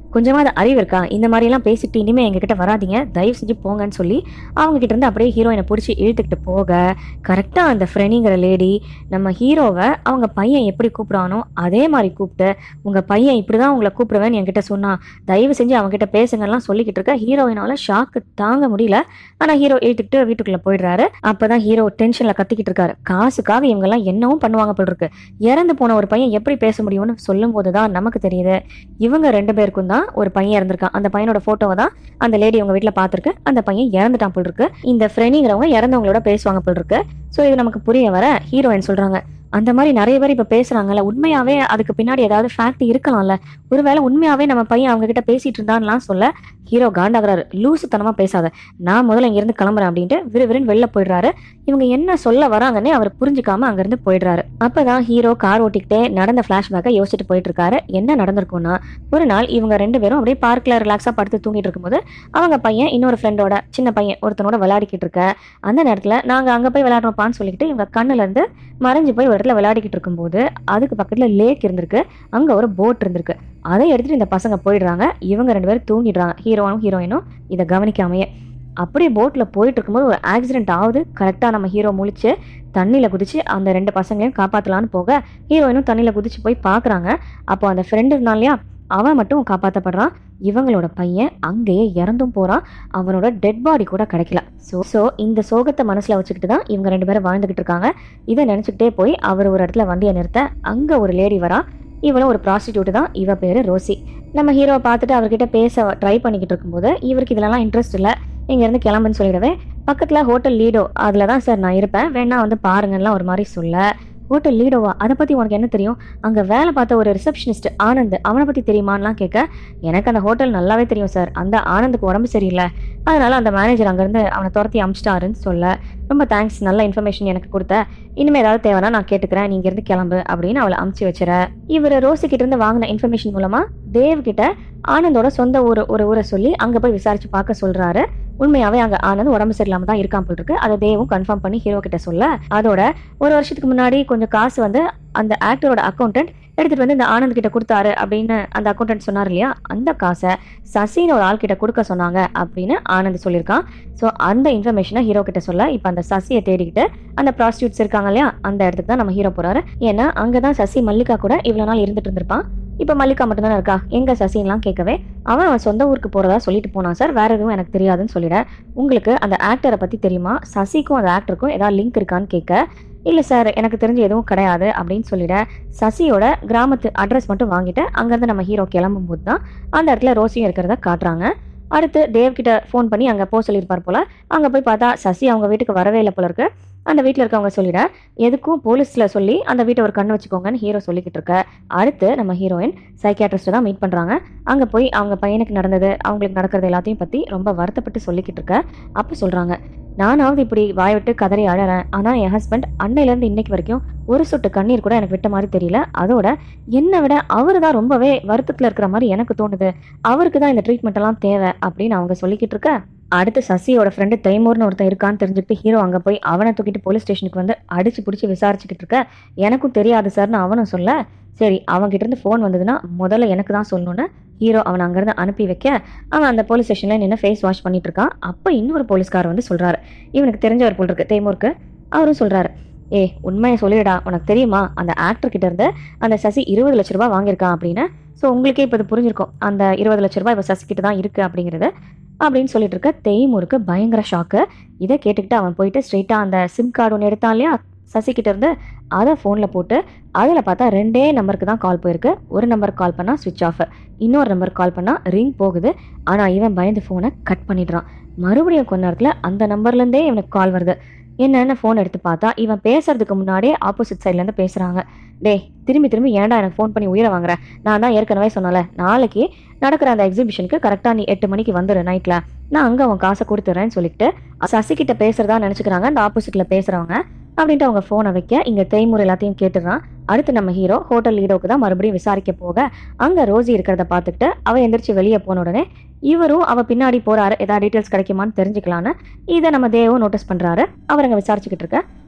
கொஞ்சமாவது அறிவு இருக்கா இந்த மாதிரிலாம் பேசிட்டு இனிமே எங்ககிட்ட வராதீங்க தயவு செஞ்சு போங்கன்னு சொல்லி அவங்க கிட்ட இருந்து அப்படியே ஹீரோயினை பிடிச்சி இழுத்துக்கிட்டு போக கரெக்டாக அந்த ஃப்ரெனிங்கிற லேடி நம்ம ஹீரோவை அவங்க பையன் எப்படி கூப்பிடுவானோ அதே மாதிரி கூப்பிட்டு உங்கள் பையன் இப்படி தான் உங்களை கூப்பிடுவேன்னு என்கிட்ட சொன்னான் தயவு செஞ்சு அவங்ககிட்ட பேசுங்கலாம் சொல்லிக்கிட்டு இருக்க ஹீரோயினால ஷாக்கு தாங்க முடியல ஆனால் ஹீரோ இழுத்துக்கிட்டு வீட்டுக்குள்ளே போயிடுறாரு அப்போ தான் ஹீரோ டென்ஷனில் கத்திக்கிட்டு இருக்காரு காசுக்காக இவங்கெல்லாம் என்னவும் பண்ணுவாங்க போல் இருக்கு இறந்து போன ஒரு பையன் எப்படி பேச முடியும்னு சொல்லும்போது தான் நமக்கு தெரியுது இவங்க ரெண்டு பேருக்கும் தான் ஒரு பையன் இறந்திருக்கான் அந்த பையனோட போட்டோவை தான் அந்த லேடி உங்க வீட்டில் பார்த்துருக்கு அந்த பையன் இறந்துட்டான் போல் இருக்கு இந்த ஃப்ரெனிங்கிறவங்க இறந்தவங்களோட பேசுவாங்க போல் இருக்கு ஸோ இது நமக்கு புரிய வர ஹீரோயின் சொல்றாங்க அந்த மாதிரி நிறைய பேர் இப்போ பேசுறாங்கல்ல உண்மையாவே அதுக்கு பின்னாடி ஏதாவது ஃபேக்ட் இருக்கலாம்ல ஒருவேளை உண்மையாவே நம்ம பையன் அவங்க கிட்ட பேசிட்டு இருந்தான்லாம் சொல்ல ஹீரோ காண்டாகிறாரு லூசுத்தனமா பேசாத நான் முதல்ல இங்கிருந்து கிளம்புறேன் அப்படின்ட்டு விறுவிறுன்னு வெளில போயிடுறாரு இவங்க என்ன சொல்ல வராங்கன்னே அவர் புரிஞ்சுக்காம அங்கிருந்து போயிடுறாரு அப்பதான் ஹீரோ கார் ஓட்டிக்கிட்டே நடந்த ஃபிளாஷ்பேக்கை யோசிச்சுட்டு போயிட்டு இருக்காரு என்ன நடந்திருக்கும்னா ஒரு நாள் இவங்க ரெண்டு பேரும் அப்படியே பார்க்ல ரிலாக்ஸா படுத்து தூங்கிட்டு இருக்கும்போது அவங்க பையன் இன்னொரு ஃப்ரெண்டோட சின்ன பையன் ஒருத்தனோட விளையாடிக்கிட்டு இருக்க அந்த நேரத்துல நாங்க அங்க போய் விளையாடுறோம்ப்பான்னு சொல்லிக்கிட்டு இவங்க கண்ணுல இருந்து மறைஞ்சு போய் ஒரு இடத்துல விளையாடிக்கிட்டு இருக்கும்போது அதுக்கு பக்கத்துல லேக் இருந்திருக்கு அங்க ஒரு போட் இருந்திருக்கு அதை எடுத்துட்டு இந்த பசங்க போயிடுறாங்க இவங்க ரெண்டு பேரும் தூங்கிடுறாங்க ஹீரோனும் ஹீரோயினும் இதை கவனிக்காமையே அப்படியே போட்டில் போயிட்டு இருக்கும்போது ஒரு ஆக்சிடென்ட் ஆகுது கரெக்டாக நம்ம ஹீரோ முழிச்சு தண்ணியில் குதிச்சு அந்த ரெண்டு பசங்களையும் காப்பாற்றலான்னு போக ஹீரோயினும் தண்ணியில் குதிச்சு போய் பார்க்குறாங்க அப்போ அந்த ஃப்ரெண்டு இருந்தான் இல்லையா அவன் மட்டும் காப்பாற்றப்படுறான் இவங்களோட பையன் அங்கேயே இறந்தும் போகிறான் அவனோட டெட் பாடி கூட கிடைக்கல ஸோ ஸோ இந்த சோகத்தை மனசில் வச்சுக்கிட்டு தான் இவங்க ரெண்டு பேரும் வாழ்ந்துக்கிட்டு இருக்காங்க இதை நினச்சிக்கிட்டே போய் அவர் ஒரு இடத்துல வண்டியை நிறுத்த அங்கே ஒரு லேடி வரா இவளும் ஒரு ப்ராஸ்டியூட் தான் இவ பேர் ரோசி நம்ம ஹீரோவை பார்த்துட்டு அவர்கிட்ட பேச ட்ரை பண்ணிக்கிட்டு இருக்கும்போது இவருக்கு இதெல்லாம் இன்ட்ரெஸ்ட் இல்லை இங்கேருந்து கிளம்புன்னு சொல்லிடவே பக்கத்தில் ஹோட்டல் லீடோ அதில் தான் சார் நான் இருப்பேன் வேணா வந்து பாருங்கலாம் ஒரு மாதிரி சொல்ல ஹோட்டல் லீடோவா அதை பற்றி உனக்கு என்ன தெரியும் அங்கே வேலை பார்த்த ஒரு ரிசப்ஷனிஸ்ட் ஆனந்த் அவனை பற்றி தெரியுமான்லாம் கேட்க எனக்கு அந்த ஹோட்டல் நல்லாவே தெரியும் சார் அந்த ஆனந்துக்கு உடம்பு சரியில்லை அதனால அந்த மேனேஜர் அங்கேருந்து அவனை துரத்தி அமிச்சிட்டாருன்னு சொல்ல ரொம்ப தேங்க்ஸ் நல்ல இன்ஃபர்மேஷன் எனக்கு கொடுத்த இனிமேல் ஏதாவது தேவைன்னா நான் கேட்டுக்கிறேன் நீங்க இருந்து கிளம்பு அப்படின்னு அவளை அமுச்சு வச்சுற இவர் ரோசி கிட்ட இருந்து வாங்கின இன்ஃபர்மேஷன் மூலமா தேவ் கிட்ட ஆனந்தோட சொந்த ஊர் ஒரு ஊரை சொல்லி அங்க போய் விசாரிச்சு பார்க்க சொல்றாரு உண்மையாவே அங்க ஆனந்த் உடம்பு சரியில்லாம தான் இருக்கான் போல் இருக்கு அதை தேவும் கன்ஃபார்ம் பண்ணி ஹீரோ கிட்ட சொல்ல அதோட ஒரு வருஷத்துக்கு முன்னாடி கொஞ்சம் காசு வந்து அந்த ஆக்டரோட அக்கௌண்டன்ட் எடுத்துட்டு வந்து இந்த ஆனந்த் கிட்ட கொடுத்தாரு அப்படின்னு அந்த அக்கௌண்டன்ட் சொன்னார் இல்லையா அந்த காசை சசின்னு ஒரு ஆள் கிட்ட கொடுக்க சொன்னாங்க அப்படின்னு ஆனந்த் சொல்லியிருக்கான் ஸோ அந்த இன்ஃபர்மேஷனை ஹீரோ கிட்ட சொல்ல இப்போ அந்த சசியை தேடிக்கிட்டு அந்த ப்ராஸ்டியூட்ஸ் இருக்காங்க இல்லையா அந்த இடத்துக்கு தான் நம்ம ஹீரோ போறாரு ஏன்னா அங்கே தான் சசி மல்லிகா கூட இவ்வளோ நாள் இருந்துட்டு இருந்திருப்பான் இப்போ மல்லிகா மட்டும்தானே இருக்கா எங்க சசின்லாம் கேட்கவே அவன் அவன் சொந்த ஊருக்கு போறதா சொல்லிட்டு போனான் சார் வேற எதுவும் எனக்கு தெரியாதுன்னு சொல்லிட உங்களுக்கு அந்த ஆக்டரை பத்தி தெரியுமா சசிக்கும் அந்த ஆக்டருக்கும் ஏதாவது லிங்க் இருக்கான்னு கேட்க இல்லை சார் எனக்கு தெரிஞ்சு எதுவும் கிடையாது அப்படின்னு சொல்லிட சசியோட கிராமத்து அட்ரஸ் மட்டும் வாங்கிட்டு அங்கேருந்து நம்ம ஹீரோ கிளம்பும் போது தான் அந்த இடத்துல ரோசியும் இருக்கிறத காட்டுறாங்க அடுத்து தேவ் கிட்ட ஃபோன் பண்ணி அங்கே போக சொல்லியிருப்பார் போல அங்கே போய் பார்த்தா சசி அவங்க வீட்டுக்கு வரவே இல்லை போல இருக்கு அந்த வீட்டில் இருக்கவங்க சொல்லிட எதுக்கும் போலீஸில் சொல்லி அந்த வீட்டை ஒரு கண்ணு வச்சுக்கோங்கன்னு ஹீரோ சொல்லிக்கிட்டு இருக்க அடுத்து நம்ம ஹீரோயின் சைக்கியாட்ரிஸ்ட்டை தான் மீட் பண்ணுறாங்க அங்கே போய் அவங்க பையனுக்கு நடந்தது அவங்களுக்கு நடக்கிறது எல்லாத்தையும் பற்றி ரொம்ப வருத்தப்பட்டு சொல்லிக்கிட்டு இருக்க அப்போ சொல்கிறாங்க நானாவது இப்படி வாய் விட்டு கதறி அழறேன் ஆனால் என் ஹஸ்பண்ட் அன்னையிலேருந்து இன்னைக்கு வரைக்கும் ஒரு சொட்டு கண்ணீர் கூட எனக்கு விட்ட மாதிரி தெரியல அதோட என்னை விட அவர் தான் ரொம்பவே வருத்தத்தில் இருக்கிற மாதிரி எனக்கு தோணுது அவருக்கு தான் இந்த ட்ரீட்மெண்ட் எல்லாம் தேவை அப்படின்னு அவங்க சொல்லிக்கிட்டு இருக்க அடுத்து சசியோட ஃப்ரெண்டு தைமூர்னு ஒருத்தன் இருக்கான்னு தெரிஞ்சுக்கிட்டு ஹீரோ அங்கே போய் அவனை தூக்கிட்டு போலீஸ் ஸ்டேஷனுக்கு வந்து அடிச்சு பிடிச்சி விசாரிச்சுக்கிட்டு இருக்க எனக்கும் தெரியாது சார்னு அவனும் சொல்ல சரி அவன்கிட்ட இருந்து ஃபோன் வந்ததுன்னா முதல்ல எனக்கு தான் சொல்லணும்னு ஹீரோ அவனை அங்கேருந்து அனுப்பி வைக்க அவன் அந்த போலீஸ் ஸ்டேஷனில் நின்று ஃபேஸ் வாஷ் பண்ணிட்டு இருக்கான் அப்போ இன்னொரு போலீஸ்கார் வந்து சொல்றாரு இவனுக்கு தெரிஞ்சவர் போல் இருக்கு தேமூருக்கு அவரும் சொல்றாரு ஏ உண்மையை சொல்லிடா உனக்கு தெரியுமா அந்த ஆக்டர் கிட்ட இருந்து அந்த சசி இருபது லட்ச ரூபாய் வாங்கியிருக்கான் அப்படின்னு ஸோ உங்களுக்கே இப்போ இது புரிஞ்சிருக்கும் அந்த இருபது லட்ச ரூபாய் இப்போ சசி கிட்ட தான் இருக்கு அப்படிங்கிறது அப்படின்னு சொல்லிட்டு இருக்க தேய்மூருக்கு பயங்கர ஷாக்கு இதை கேட்டுக்கிட்டு அவன் போயிட்டு ஸ்ட்ரெயிட்டாக அந்த சிம் கார்டு ஒன்று எடுத்தான் இல்லையா சசி கிட்ட இருந்து அதை ஃபோனில் போட்டு அதில் பார்த்தா ரெண்டே நம்பருக்கு தான் கால் போயிருக்கு ஒரு நம்பருக்கு கால் பண்ணால் ஸ்விட்ச் ஆஃப் இன்னொரு நம்பருக்கு கால் பண்ணால் ரிங் போகுது ஆனால் இவன் பயந்து ஃபோனை கட் பண்ணிடுறான் மறுபடியும் கொஞ்ச நேரத்தில் அந்த நம்பர்லேருந்தே இவனுக்கு கால் வருது என்னன்னு ஃபோன் எடுத்து பார்த்தா இவன் பேசுறதுக்கு முன்னாடியே ஆப்போசிட் சைட்லேருந்து பேசுகிறாங்க டேய் திரும்பி திரும்பி ஏன்டா எனக்கு ஃபோன் பண்ணி உயிரை வாங்குற நான் தான் ஏற்கனவே சொன்னல நாளைக்கு நடக்கிற அந்த எக்ஸிபிஷனுக்கு கரெக்டாக நீ எட்டு மணிக்கு வந்துடு நைட்டில் நான் அங்கே அவன் காசை கொடுத்துட்றேன்னு சொல்லிட்டு சசிகிட்ட பேசுறதா நினச்சிக்கிறாங்க அந்த ஆப்போசிட்டில் பேசுகிறவங்க அப்படின்ட்டு அவங்க ஃபோனை வைக்க இங்கே தேய்முறை எல்லாத்தையும் கேட்டுறான் அடுத்து நம்ம ஹீரோ ஹோட்டல் லீடோக்கு தான் மறுபடியும் விசாரிக்க போக அங்கே ரோசி இருக்கிறத பார்த்துக்கிட்டு அவ எந்திரிச்சு வெளியே போன உடனே இவரும் அவ பின்னாடி போறாரு ஏதாவது டீட்டெயில்ஸ் கிடைக்குமான்னு தெரிஞ்சுக்கலான்னு இதை நம்ம தேவும் நோட்டீஸ் பண்றாரு அவர் அங்கே விசாரிச்சுக்கிட்டு இருக்க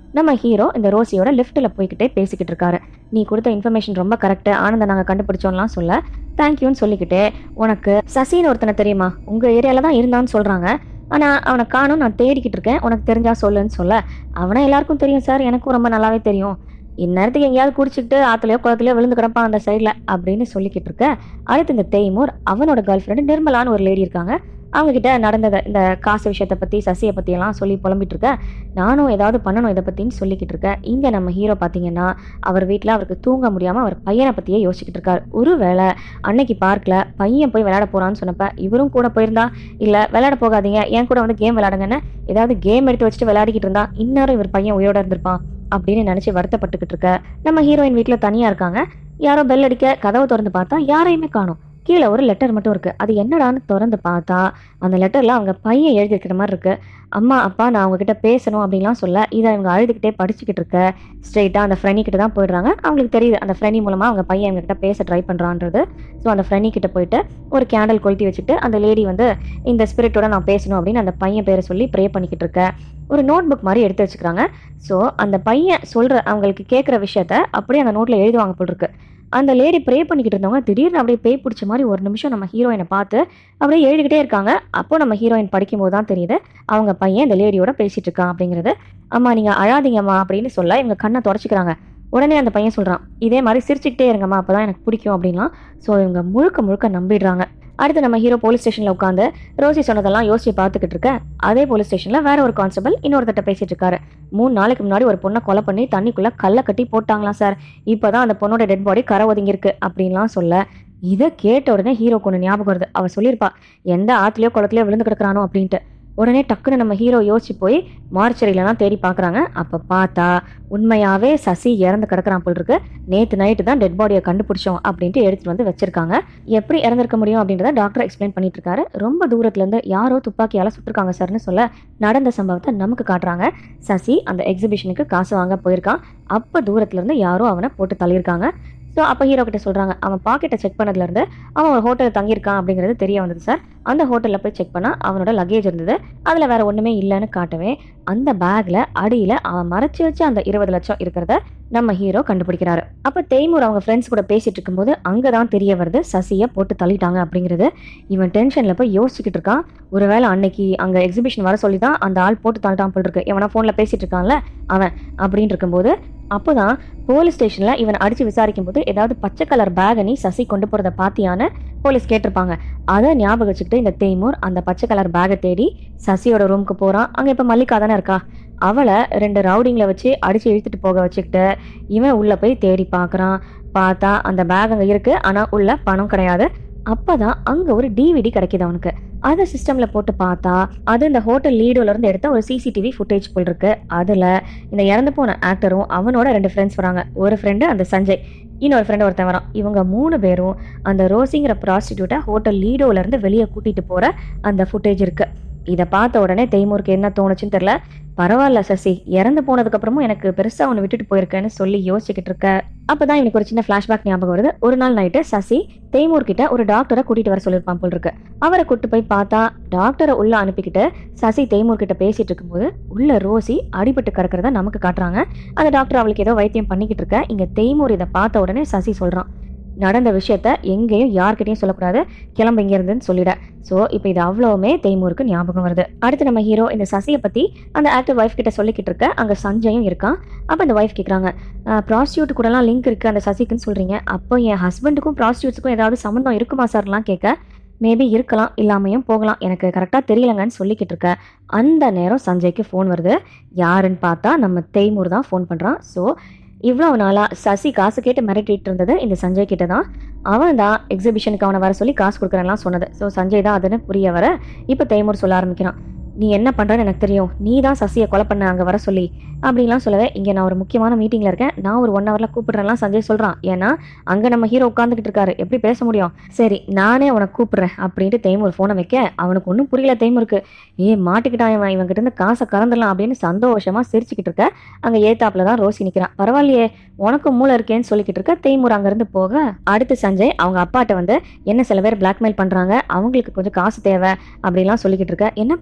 நம்ம ஹீரோ இந்த ரோசியோட லிஃப்ட்டில் போய்கிட்டே பேசிக்கிட்டு இருக்காரு நீ கொடுத்த இன்ஃபர்மேஷன் ரொம்ப கரெக்டு ஆனந்த நாங்கள் கண்டுபிடிச்சோம்லாம் சொல்ல தேங்க்யூன்னு சொல்லிக்கிட்டே உனக்கு சசின்னு ஒருத்தனை தெரியுமா உங்கள் ஏரியாவில் தான் இருந்தான்னு சொல்கிறாங்க ஆனால் அவனை காணும் நான் தேடிக்கிட்டு இருக்கேன் உனக்கு தெரிஞ்சா சொல்லுன்னு சொல்ல அவனை எல்லாருக்கும் தெரியும் சார் எனக்கும் ரொம்ப நல்லாவே தெரியும் இந்நேரத்துக்கு எங்கேயாவது குடிச்சிக்கிட்டு ஆத்துலையோ குளத்துலையோ விழுந்து கிடப்பான் அந்த சைடில் அப்படின்னு சொல்லிக்கிட்டு இருக்க அடுத்து இந்த தேய்மூர் அவனோட கேர்ள் ஃப்ரெண்டு நிர்மலான்னு ஒரு லேடி இருக்காங்க அவங்க கிட்ட நடந்ததை இந்த காசு விஷயத்தை பற்றி சசியை பற்றியெல்லாம் சொல்லி புலம்பிட்டு இருக்க நானும் ஏதாவது பண்ணணும் இதை பற்றின்னு சொல்லிக்கிட்டு இருக்கேன் இங்கே நம்ம ஹீரோ பார்த்தீங்கன்னா அவர் வீட்டில் அவருக்கு தூங்க முடியாமல் அவர் பையனை பற்றியே யோசிச்சுக்கிட்டு இருக்காரு ஒருவேளை அன்னைக்கு பார்க்கில் பையன் போய் விளையாட போகிறான்னு சொன்னப்ப இவரும் கூட போயிருந்தா இல்லை விளையாட போகாதீங்க என் கூட வந்து கேம் விளையாடுங்கன்னு ஏதாவது கேம் எடுத்து வச்சுட்டு விளையாடிக்கிட்டு இருந்தா இந்நேரம் இவர் பையன் உயிரோட இருந்திருப்பான் அப்படின்னு நினச்சி வருத்தப்பட்டுக்கிட்டு இருக்க நம்ம ஹீரோயின் வீட்டில் தனியாக இருக்காங்க யாரோ பெல் அடிக்க கதவை திறந்து பார்த்தா யாரையுமே காணும் கீழே ஒரு லெட்டர் மட்டும் இருக்கு அது என்னடான்னு திறந்து பார்த்தா அந்த லெட்டர்ல அவங்க பையன் எழுதியிருக்கிற மாதிரி இருக்கு அம்மா அப்பா நான் அவங்க கிட்ட பேசணும் அப்படின்லாம் சொல்ல இதை இவங்க அழுதுகிட்டே படிச்சுக்கிட்டு இருக்க ஸ்ட்ரெயிட்டாக அந்த ஃப்ரெண்டி கிட்ட தான் போயிடுறாங்க அவங்களுக்கு தெரியுது அந்த ஃப்ரெண்டி மூலமாக அவங்க பையன் இவங்க கிட்ட பேச ட்ரை பண்ணுறான்றது ஸோ அந்த ஃப்ரெண்டி கிட்ட போயிட்டு ஒரு கேண்டில் கொளுத்தி வச்சுட்டு அந்த லேடி வந்து இந்த ஸ்பிரிட்டோட நான் பேசணும் அப்படின்னு அந்த பையன் பேரை சொல்லி ப்ரே பண்ணிக்கிட்டு இருக்க ஒரு நோட் புக் மாதிரி எடுத்து வச்சுக்கிறாங்க ஸோ அந்த பையன் சொல்கிற அவங்களுக்கு கேட்குற விஷயத்த அப்படியே அந்த நோட்டில் எழுதுவாங்க போல் இருக்கு அந்த லேடி ப்ரே பண்ணிக்கிட்டு இருந்தவங்க திடீர்னு அப்படியே பேய் பிடிச்ச மாதிரி ஒரு நிமிஷம் நம்ம ஹீரோயினை பார்த்து அப்படியே எழுதிக்கிட்டே இருக்காங்க அப்போ நம்ம ஹீரோயின் படிக்கும்போது தான் தெரியுது அவங்க பையன் இந்த லேடியோட பேசிட்டு இருக்கான் அப்படிங்கிறது அம்மா நீங்கள் அழாதீங்கம்மா அப்படின்னு சொல்ல இவங்க கண்ணை தொடச்சிக்கிறாங்க உடனே அந்த பையன் சொல்கிறான் இதே மாதிரி சிரிச்சுக்கிட்டே இருங்கம்மா அப்போ தான் எனக்கு பிடிக்கும் அப்படின்லாம் ஸோ இவங்க முழுக்க முழுக்க நம்பிடுறாங்க அடுத்து நம்ம ஹீரோ போலீஸ் ஸ்டேஷனில் உட்காந்து ரோசி சொன்னதெல்லாம் யோசிச்சு பார்த்துக்கிட்டு இருக்க அதே போலீஸ் ஸ்டேஷனில் வேற ஒரு கான்ஸ்டபிள் இன்னொருத்தட்ட பேசிட்டு இருக்காரு மூணு நாளைக்கு முன்னாடி ஒரு பொண்ணை கொலை பண்ணி தண்ணிக்குள்ளே கல்லை கட்டி போட்டாங்களாம் சார் இப்போ தான் அந்த பொண்ணோட டெட் பாடி கரை ஒதுங்கியிருக்கு அப்படின்லாம் சொல்ல இதை கேட்ட உடனே ஹீரோ ஒன்று ஞாபகம் வருது அவ சொல்லியிருப்பா எந்த ஆத்துலயோ குளத்துலயோ விழுந்து கிடக்குறானோ அப்படின்ட்டு உடனே டக்குன்னு நம்ம ஹீரோ யோசிச்சு போய் மார்ச்சரியிலலாம் தேடி பார்க்குறாங்க அப்போ பார்த்தா உண்மையாகவே சசி இறந்து கிடக்குறான் போல் இருக்கு நேற்று நைட்டு தான் டெட் பாடியை கண்டுபிடிச்சோம் அப்படின்ட்டு எடுத்துட்டு வந்து வச்சிருக்காங்க எப்படி இறந்திருக்க முடியும் அப்படின்றத டாக்டர் எக்ஸ்பிளைன் பண்ணிட்டு இருக்காரு ரொம்ப தூரத்துல இருந்து யாரோ துப்பாக்கியால சுட்டிருக்காங்க சார்னு சொல்ல நடந்த சம்பவத்தை நமக்கு காட்டுறாங்க சசி அந்த எக்ஸிபிஷனுக்கு காசு வாங்க போயிருக்கான் அப்போ தூரத்துல இருந்து யாரோ அவனை போட்டு தள்ளியிருக்காங்க ஸோ அப்போ ஹீரோ கிட்ட சொல்கிறாங்க அவன் பாக்கெட்டை செக் பண்ணதுலேருந்து அவன் ஒரு ஹோட்டலில் தங்கியிருக்கான் அப்படிங்கிறது தெரிய வந்தது சார் அந்த ஹோட்டலில் போய் செக் பண்ணால் அவனோட லக்கேஜ் இருந்தது அதில் வேற ஒன்றுமே இல்லைன்னு காட்டவே அந்த பேக்கில் அடியில் அவன் மறைச்சு வச்சு அந்த இருபது லட்சம் இருக்கிறத நம்ம ஹீரோ கண்டுபிடிக்கிறாரு அப்போ தேய்மூர் அவங்க ஃப்ரெண்ட்ஸ் கூட பேசிட்டு இருக்கும்போது அங்கே தான் தெரிய வருது சசியை போட்டு தள்ளிட்டாங்க அப்படிங்கிறது இவன் டென்ஷனில் போய் யோசிச்சுக்கிட்டு இருக்கான் ஒருவேளை அன்னைக்கு அங்கே எக்ஸிபிஷன் வர சொல்லி தான் அந்த ஆள் போட்டு தள்ளிட்டான் போல் இருக்கு இவனா ஃபோனில் பேசிட்டு இருக்கான்ல அவன் அப்படின்னு இருக்கும்போது அப்போதான் போலீஸ் ஸ்டேஷனில் இவனை அடித்து விசாரிக்கும் போது ஏதாவது பச்சை கலர் பேக் நீ சசி கொண்டு போகிறத பாத்தியான்னு போலீஸ் கேட்டிருப்பாங்க அதை ஞாபகம் வச்சுக்கிட்டு இந்த தேய்மூர் அந்த பச்சை கலர் பேக்கை தேடி சசியோட ரூமுக்கு போகிறான் அங்கே இப்போ மல்லிகா தானே இருக்கா அவளை ரெண்டு ரவுடிங்களை வச்சு அடித்து இழுத்துட்டு போக வச்சுக்கிட்டு இவன் உள்ளே போய் தேடி பார்க்குறான் பார்த்தா அந்த பேக் அங்கே இருக்கு ஆனால் உள்ள பணம் கிடையாது அப்பதான் அங்கே ஒரு டிவிடி கிடைக்குது அவனுக்கு அதை சிஸ்டமில் போட்டு பார்த்தா அது இந்த ஹோட்டல் லீடோல இருந்து எடுத்த ஒரு சிசிடிவி ஃபுட்டேஜ் போல் இருக்கு அதில் இந்த இறந்து போன ஆக்டரும் அவனோட ரெண்டு ஃப்ரெண்ட்ஸ் வராங்க ஒரு ஃப்ரெண்டு அந்த சஞ்சய் இன்னொரு ஃப்ரெண்டு ஒருத்தன் வரான் இவங்க மூணு பேரும் அந்த ரோசிங்கிற ப்ராஸ்டியூட்டை ஹோட்டல் லீடோல இருந்து வெளியே கூட்டிட்டு போற அந்த ஃபுட்டேஜ் இருக்கு இதை பார்த்த உடனே தெய்மூருக்கு என்ன தோணுச்சுன்னு தெரியல பரவாயில்ல சசி இறந்து போனதுக்கு அப்புறமும் எனக்கு பெருசா அவனை விட்டுட்டு போயிருக்கேன்னு சொல்லி யோசிச்சுக்கிட்டு இருக்க அப்பதான் எனக்கு ஒரு சின்ன ஃபிளாஷ்பேக் ஞாபகம் வருது ஒரு நாள் நைட்டு சசி தேய்மூர் கிட்ட ஒரு டாக்டரை கூட்டிட்டு வர சொல்லியிருப்பான் போல் இருக்கு அவரை கூட்டு போய் பார்த்தா டாக்டரை உள்ள அனுப்பிக்கிட்டு சசி தேய்மூர் கிட்ட பேசிட்டு இருக்கும்போது உள்ள ரோசி அடிபட்டு கிடக்கிறத நமக்கு காட்டுறாங்க அந்த டாக்டர் அவளுக்கு ஏதோ வைத்தியம் பண்ணிக்கிட்டு இருக்க இங்க தேய்மூர் இதை பார்த்த உடனே சசி சொல்றான் நடந்த விஷயத்த எங்கேயும் யார்கிட்டயும் சொல்லக்கூடாது கிளம்பு இங்க இருந்துன்னு சொல்லிட ஸோ இப்போ இது அவ்வளவுமே தேய்மூருக்கு ஞாபகம் வருது அடுத்து நம்ம ஹீரோ இந்த சசியை பத்தி அந்த ஆக்டர் ஒய்ஃப் கிட்ட சொல்லிக்கிட்டு இருக்க அங்க சஞ்சயும் இருக்கான் அப்போ அந்த ஒய்ஃப் கேட்குறாங்க ப்ராஸ்டியூட் கூடலாம் லிங்க் இருக்கு அந்த சசிக்குன்னு சொல்றீங்க அப்போ என் ஹஸ்பண்டுக்கும் ப்ராஸ்டியூட்ஸுக்கும் ஏதாவது சம்மந்தம் இருக்குமா சார்லாம் கேட்க மேபி இருக்கலாம் இல்லாமையும் போகலாம் எனக்கு கரெக்டாக தெரியலங்கன்னு சொல்லிக்கிட்டு இருக்க அந்த நேரம் சஞ்சய்க்கு ஃபோன் வருது யாருன்னு பார்த்தா நம்ம தேய்மூர் தான் ஃபோன் பண்ணுறான் ஸோ இவ்வளோ நாளாக சசி காசு கேட்டு மிரட்டிட்டு இருந்தது இந்த சஞ்சய் கிட்ட தான் அவன் தான் எக்ஸிபிஷனுக்கு அவனை வர சொல்லி காசு கொடுக்குறேன்லாம் சொன்னது ஸோ சஞ்சய் தான் அதுன்னு புரிய வர இப்போ தேய்மூர் சொல்ல ஆரம்பிக்கிறான் நீ என்ன பண்ணுறன்னு எனக்கு தெரியும் நீ தான் சசியை கொலை பண்ண அங்கே வர சொல்லி அப்படின்லாம் சொல்லவே இங்கே நான் ஒரு முக்கியமான மீட்டிங்கில் இருக்கேன் நான் ஒரு ஒன் ஹவரில் கூப்பிடுறேன்லாம் சஞ்சய் சொல்கிறான் ஏன்னா அங்கே நம்ம ஹீரோ உட்காந்துக்கிட்டு இருக்காரு எப்படி பேச முடியும் சரி நானே உனக்கு கூப்பிடுறேன் அப்படின்ட்டு தேய்மூர் ஃபோனை வைக்க அவனுக்கு ஒன்றும் புரியல தேய்மூருக்கு ஏ மாட்டிக்கிட்டான் இவன் இவன்கிட்ட இருந்து காசை கறந்துடலாம் அப்படின்னு சந்தோஷமாக சிரிச்சுக்கிட்டு இருக்க அங்கே ஏத்தாப்புல தான் ரோசி நிற்கிறான் பரவாயில்லையே உனக்கும் மூளை இருக்கேன்னு சொல்லிக்கிட்டு இருக்க தேய்மூர் அங்கேருந்து போக அடுத்து சஞ்சய் அவங்க அப்பாட்ட வந்து என்ன சில பேர் பிளாக்மெயில் பண்ணுறாங்க அவங்களுக்கு கொஞ்சம் காசு தேவை அப்படிலாம் சொல்லிக்கிட்டு இருக்க என்னப்பா பிளாக்மெயில்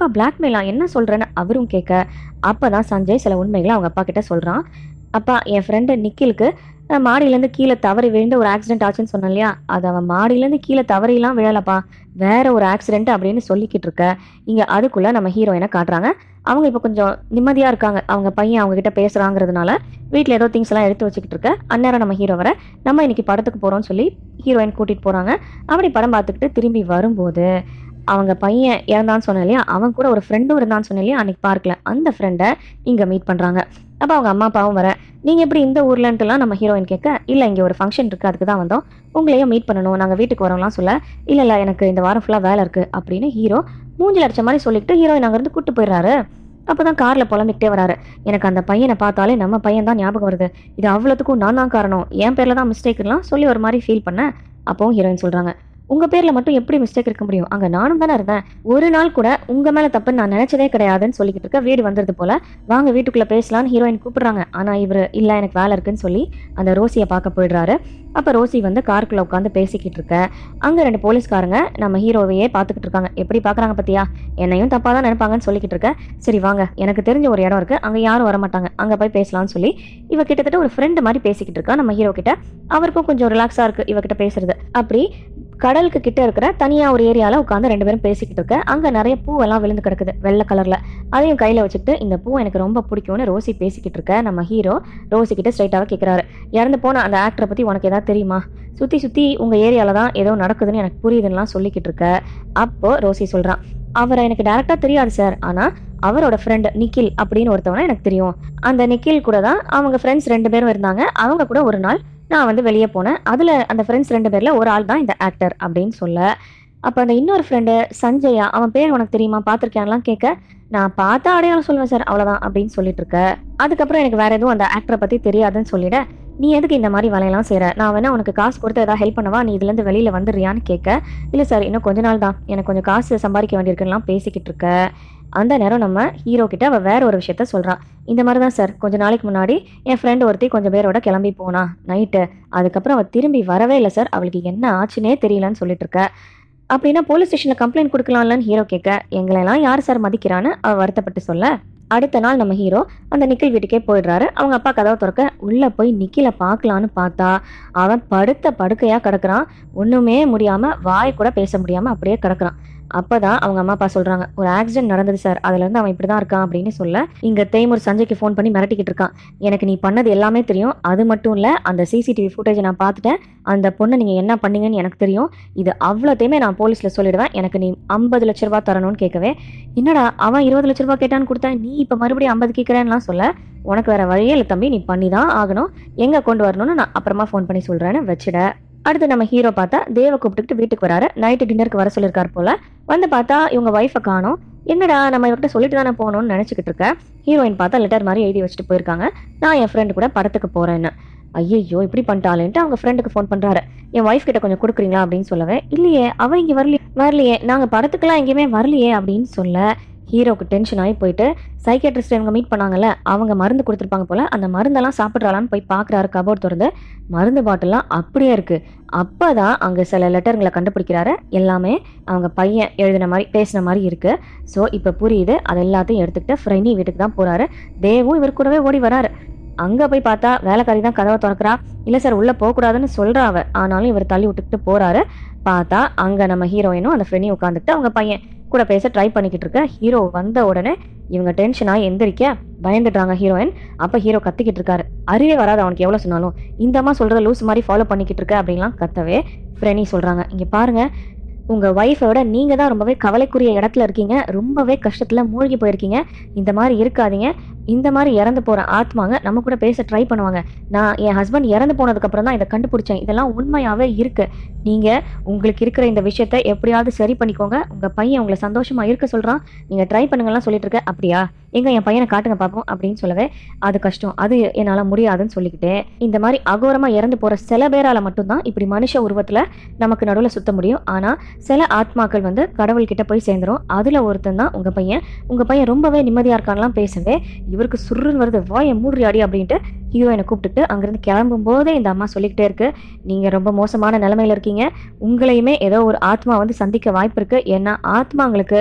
உண்மைலாம் என்ன சொல்கிறேன்னு அவரும் கேட்க அப்போ தான் சஞ்சய் சில உண்மைகளை அவங்க அப்பா கிட்ட சொல்கிறான் அப்பா என் ஃப்ரெண்டு நிக்கிலுக்கு அஹ், மாடியிலேருந்து கீழே தவறி விழுந்து ஒரு ஆக்சிடென்ட் ஆச்சுன்னு சொன்னேன் இல்லையா அது அவன் மாடியிலேருந்து கீழே தவறிலாம் விழலப்பா வேற ஒரு ஆக்சிடென்ட் அப்படின்னு சொல்லிக்கிட்டு இருக்க இங்கே அதுக்குள்ளே நம்ம ஹீரோயினை காட்டுறாங்க அவங்க இப்போ கொஞ்சம் நிம்மதியாக இருக்காங்க அவங்க பையன் அவங்க கிட்ட பேசுகிறாங்கிறதுனால வீட்டில் ஏதோ திங்ஸ் எல்லாம் எடுத்து வச்சுக்கிட்டு இருக்க அந்நேரம் நம்ம ஹீரோ வர நம்ம இன்னைக்கு படத்துக்கு போகிறோம்னு சொல்லி ஹீரோயின் கூட்டிகிட்டு போகிறாங்க அப்படி படம் பார்த்துக்கிட்டு திரும்பி வரும்போது அவங்க பையன் இறந்தான்னு சொன்னேன் இல்லையா அவன் கூட ஒரு ஃப்ரெண்டும் இருந்தான்னு சொன்னேன் இல்லையா அன்னைக்கு பார்க்கல அந்த ஃப்ரெண்டை இங்கே மீட் பண்ணுறாங்க அப்போ அவங்க அம்மா அப்பாவும் வர நீங்கள் எப்படி இந்த ஊர்லன்ட்டுலாம் நம்ம ஹீரோயின் கேட்க இல்லை இங்கே ஒரு ஃபங்க்ஷன் இருக்குது அதுக்கு தான் வந்தோம் உங்களையும் மீட் பண்ணணும் நாங்கள் வீட்டுக்கு வரோம்லாம் சொல்ல இல்லை இல்லை எனக்கு இந்த வாரம் ஃபுல்லாக வேலை இருக்குது அப்படின்னு ஹீரோ மூஞ்சில் அடிச்ச மாதிரி சொல்லிட்டு ஹீரோயின் அங்கேருந்து கூட்டு போயிடுறாரு அப்போ தான் காரில் புலம்பிக்கிட்டே வராரு எனக்கு அந்த பையனை பார்த்தாலே நம்ம பையன் தான் ஞாபகம் வருது இது அவ்வளோத்துக்கும் நான் தான் காரணம் என் பேரில் தான் மிஸ்டேக்லாம் சொல்லி ஒரு மாதிரி ஃபீல் பண்ணேன் அப்போவும் ஹீரோயின் சொல்கிறாங்க உங்கள் பேரில் மட்டும் எப்படி மிஸ்டேக் இருக்க முடியும் அங்கே நானும் தானே இருந்தேன் ஒரு நாள் கூட உங்கள் மேலே தப்புன்னு நான் நினச்சதே கிடையாதுன்னு சொல்லிக்கிட்டு இருக்க வீடு வந்தது போல் வாங்க வீட்டுக்குள்ளே பேசலான்னு ஹீரோயின் கூப்பிடுறாங்க ஆனால் இவர் இல்லை எனக்கு வேலை இருக்குன்னு சொல்லி அந்த ரோசியை பார்க்க போயிடுறாரு அப்போ ரோசி வந்து காருக்குள்ளே உட்காந்து பேசிக்கிட்டு இருக்க அங்கே ரெண்டு போலீஸ்காரங்க நம்ம ஹீரோவையே பார்த்துக்கிட்டு இருக்காங்க எப்படி பார்க்குறாங்க பத்தியா என்னையும் தப்பாக தான் நினைப்பாங்கன்னு சொல்லிக்கிட்டு இருக்க சரி வாங்க எனக்கு தெரிஞ்ச ஒரு இடம் இருக்குது அங்கே யாரும் வர மாட்டாங்க அங்கே போய் பேசலாம்னு சொல்லி இவ கிட்டத்தட்ட ஒரு ஃப்ரெண்டு மாதிரி பேசிக்கிட்டு இருக்கா நம்ம ஹீரோ கிட்ட அவருக்கும் கொஞ்சம் ரிலாக்ஸாக இருக்குது இவகிட்ட பேசுறது அப்படி கடலுக்கு கிட்ட இருக்கிற தனியாக ஒரு ஏரியாவில் உட்காந்து ரெண்டு பேரும் பேசிக்கிட்டு இருக்க அங்கே நிறைய பூவெல்லாம் விழுந்து கிடக்குது வெள்ளை கலரில் அதையும் கையில் வச்சுக்கிட்டு இந்த பூ எனக்கு ரொம்ப பிடிக்கும்னு ரோசி பேசிக்கிட்டு இருக்க நம்ம ஹீரோ ரோசி கிட்ட ஸ்ட்ரைட்டாக கேட்குறாரு இறந்து போன அந்த ஆக்டரை பற்றி உனக்கு ஏதாவது தெரியுமா சுற்றி சுற்றி உங்கள் ஏரியாவில் தான் ஏதோ நடக்குதுன்னு எனக்கு புரியுதுன்னுலாம் சொல்லிக்கிட்டு இருக்க அப்போ ரோசி சொல்கிறான் அவரை எனக்கு டேரெக்டாக தெரியாது சார் ஆனால் அவரோட ஃப்ரெண்ட் நிக்கில் அப்படின்னு ஒருத்தவனை எனக்கு தெரியும் அந்த நிக்கில் கூட தான் அவங்க ஃப்ரெண்ட்ஸ் ரெண்டு பேரும் இருந்தாங்க அவங்க கூட ஒரு நாள் நான் வந்து வெளியே போனேன் அதில் அந்த ஃப்ரெண்ட்ஸ் ரெண்டு பேரில் ஒரு ஆள் தான் இந்த ஆக்டர் அப்படின்னு சொல்ல அப்போ அந்த இன்னொரு ஃப்ரெண்டு சஞ்சயா அவன் பேர் உனக்கு தெரியுமா பார்த்துருக்கேன்லாம் கேட்க நான் பார்த்தா அடையாளம் சொல்லுவேன் சார் அவ்வளோதான் அப்படின்னு சொல்லிட்டு இருக்க அதுக்கப்புறம் எனக்கு வேற எதுவும் அந்த ஆக்டரை பற்றி தெரியாதுன்னு சொல்லிட நீ எதுக்கு இந்த மாதிரி வேலையெல்லாம் செய்கிற நான் வேணா உனக்கு காசு கொடுத்து ஏதாவது ஹெல்ப் பண்ணவா நீ இதுலேருந்து வெளியில் வந்துடுறியான்னு கேட்க இல்லை சார் இன்னும் கொஞ்ச நாள் தான் எனக்கு கொஞ்சம் காசு சம்பாதிக்க வேண்டியிருக்குலாம் பேசிக்கிட்டு இருக்க அந்த நேரம் நம்ம ஹீரோ கிட்ட அவள் வேற ஒரு விஷயத்த சொல்கிறான் இந்த மாதிரி தான் சார் கொஞ்ச நாளைக்கு முன்னாடி என் ஃப்ரெண்ட் ஒருத்தி கொஞ்சம் பேரோட கிளம்பி போனா நைட்டு அதுக்கப்புறம் அவள் திரும்பி வரவே இல்லை சார் அவளுக்கு என்ன ஆச்சுன்னே தெரியலன்னு சொல்லிட்டு இருக்க அப்படின்னா போலீஸ் ஸ்டேஷனில் கம்ப்ளைண்ட் கொடுக்கலாம்லன்னு ஹீரோ கேட்க எங்களெல்லாம் யார் சார் மதிக்கிறான்னு அவள் வருத்தப்பட்டு சொல்ல அடுத்த நாள் நம்ம ஹீரோ அந்த நிக்கில் வீட்டுக்கே போயிடுறாரு அவங்க அப்பா கதவை திறக்க உள்ளே போய் நிக்கில பார்க்கலான்னு பார்த்தா அவன் படுத்த படுக்கையாக கிடக்குறான் ஒன்றுமே முடியாமல் வாய் கூட பேச முடியாமல் அப்படியே கிடக்குறான் அப்பதான் அவங்க அம்மா அப்பா சொல்றாங்க ஒரு ஆக்சிடென்ட் நடந்தது சார் அதுல இருந்து அவன் இப்படிதான் இருக்கான் அப்படின்னு சொல்ல இங்க தேய்மூர் சஞ்சய்க்கு ஃபோன் பண்ணி மிரட்டிக்கிட்டு இருக்கான் எனக்கு நீ பண்ணது எல்லாமே தெரியும் அது மட்டும் இல்ல அந்த சிசிடிவி ஃபுட்டேஜை நான் பார்த்துட்டேன் அந்த பொண்ணை நீங்க என்ன பண்ணீங்கன்னு எனக்கு தெரியும் இது அவ்வளோத்தையுமே நான் போலீஸ்ல சொல்லிடுவேன் எனக்கு நீ ஐம்பது லட்ச ரூபாய் தரணும்னு கேட்கவே என்னடா அவன் இருபது லட்ச ரூபாய் கேட்டான்னு கொடுத்தேன் நீ இப்போ மறுபடியும் ஐம்பது கேட்குறேன்லாம் சொல்ல உனக்கு வேற வழியே இல்லை தம்பி நீ பண்ணி தான் ஆகணும் எங்க கொண்டு வரணும்னு நான் அப்புறமா ஃபோன் பண்ணி சொல்றேன்னு வச்சிட அடுத்து நம்ம ஹீரோ பார்த்தா தேவ கூப்பிட்டுக்கிட்டு வீட்டுக்கு வராரு நைட்டு டின்னருக்கு வர சொல்லியிருக்காரு போல வந்து பார்த்தா இவங்க ஒய்ஃபை காணோம் என்னடா நம்ம இவர்கிட்ட சொல்லிட்டு தானே போகணும்னு நினச்சிக்கிட்டு இருக்கேன் ஹீரோயின் பார்த்தா லெட்டர் மாதிரி எழுதி வச்சுட்டு போயிருக்காங்க நான் என் ஃப்ரெண்டு கூட படத்துக்கு போகிறேன்னு ஐயோ இப்படி பண்ணிட்டாலேன்ட்டு அவங்க ஃப்ரெண்டுக்கு ஃபோன் பண்ணுறாரு என் ஒய்ஃப் கிட்ட கொஞ்சம் கொடுக்குறீங்களா அப்படின்னு சொல்லவே இல்லையே அவ இங்கே வரலையே வரலையே நாங்கள் படத்துக்கெல்லாம் எங்கேயுமே வரலையே அப்படின்னு சொல்ல ஹீரோக்கு டென்ஷன் ஆகி போயிட்டு சைக்கேட்ரிஸ்ட் இவங்க மீட் பண்ணாங்கல்ல அவங்க மருந்து கொடுத்துருப்பாங்க போல அந்த மருந்தெல்லாம் சாப்பிட்றாளான்னு போய் பார்க்குறாரு கபோர்ட் திறந்து மருந்து பாட்டிலாம் அப்படியே இருக்கு அப்பதான் அங்கே சில லெட்டருங்களை கண்டுபிடிக்கிறாரு எல்லாமே அவங்க பையன் எழுதின மாதிரி பேசின மாதிரி இருக்கு ஸோ இப்போ புரியுது அது எல்லாத்தையும் எடுத்துக்கிட்டு ஃப்ரெண்டி வீட்டுக்கு தான் போறாரு தேவும் இவர் கூடவே ஓடி வராரு அங்கே போய் பார்த்தா வேலைக்காரி தான் கதவை திறக்கிறா இல்லை சார் உள்ளே போகக்கூடாதுன்னு சொல்கிறா அவ ஆனாலும் இவர் தள்ளி விட்டுக்கிட்டு போறாரு பார்த்தா அங்கே நம்ம ஹீரோயினும் அந்த ஃப்ரெண்டையும் உட்காந்துக்கிட்டு அவங்க பையன் கூட பேச ட்ரை பண்ணிக்கிட்டு இருக்க ஹீரோ வந்த உடனே இவங்க டென்ஷனாக எந்திரிக்க பயந்துட்டாங்க ஹீரோயின் அப்போ ஹீரோ கத்திக்கிட்டு இருக்காரு அறிவே வராது அவனுக்கு எவ்வளோ சொன்னாலும் இந்த அம்மா சொல்கிறத லூஸ் மாதிரி ஃபாலோ பண்ணிக்கிட்டு இருக்க அப்படின்லாம் கத்தவே ஃப்ரெனி சொல்கிறாங்க இங்கே பாருங்க உங்கள் ஒய்ஃபோட நீங்கள் தான் ரொம்பவே கவலைக்குரிய இடத்துல இருக்கீங்க ரொம்பவே கஷ்டத்தில் மூழ்கி போயிருக்கீங்க இந்த மாதிரி இருக்காதீங்க இந்த மாதிரி இறந்து போகிற ஆத்மாங்க நம்ம கூட பேச ட்ரை பண்ணுவாங்க நான் என் ஹஸ்பண்ட் இறந்து போனதுக்கப்புறம் தான் இதை கண்டுபிடிச்சேன் இதெல்லாம் உண்மையாகவே இருக்குது நீங்கள் உங்களுக்கு இருக்கிற இந்த விஷயத்த எப்படியாவது சரி பண்ணிக்கோங்க உங்கள் பையன் உங்களை சந்தோஷமாக இருக்க சொல்கிறான் நீங்கள் ட்ரை பண்ணுங்கலாம் சொல்லிட்டு இருக்க அப்படியா எங்க என் பையனை காட்டுங்க பார்ப்போம் அப்படின்னு சொல்லவே அது கஷ்டம் அது என்னால் முடியாதுன்னு சொல்லிக்கிட்டு இந்த மாதிரி அகோரமாக இறந்து போகிற சில பேரால் மட்டும்தான் இப்படி மனுஷ உருவத்தில் நமக்கு நடுவில் சுத்த முடியும் ஆனால் சில ஆத்மாக்கள் வந்து கடவுள்கிட்ட போய் சேர்ந்துரும் அதில் ஒருத்தன் தான் உங்கள் பையன் உங்கள் பையன் ரொம்பவே நிம்மதியாக இருக்கான்லாம் பேசவே இவருக்கு சுருன்னு வருது வாயை மூடுறி அடி அப்படின்ட்டு ஹீரோயினை கூப்பிட்டுட்டு அங்கேருந்து கிளம்பும் போதே இந்த அம்மா சொல்லிக்கிட்டே இருக்கு நீங்கள் ரொம்ப மோசமான நிலமையில இருக்கீங்க உங்களையுமே ஏதோ ஒரு ஆத்மா வந்து சந்திக்க வாய்ப்பு இருக்கு ஏன்னா ஆத்மாங்களுக்கு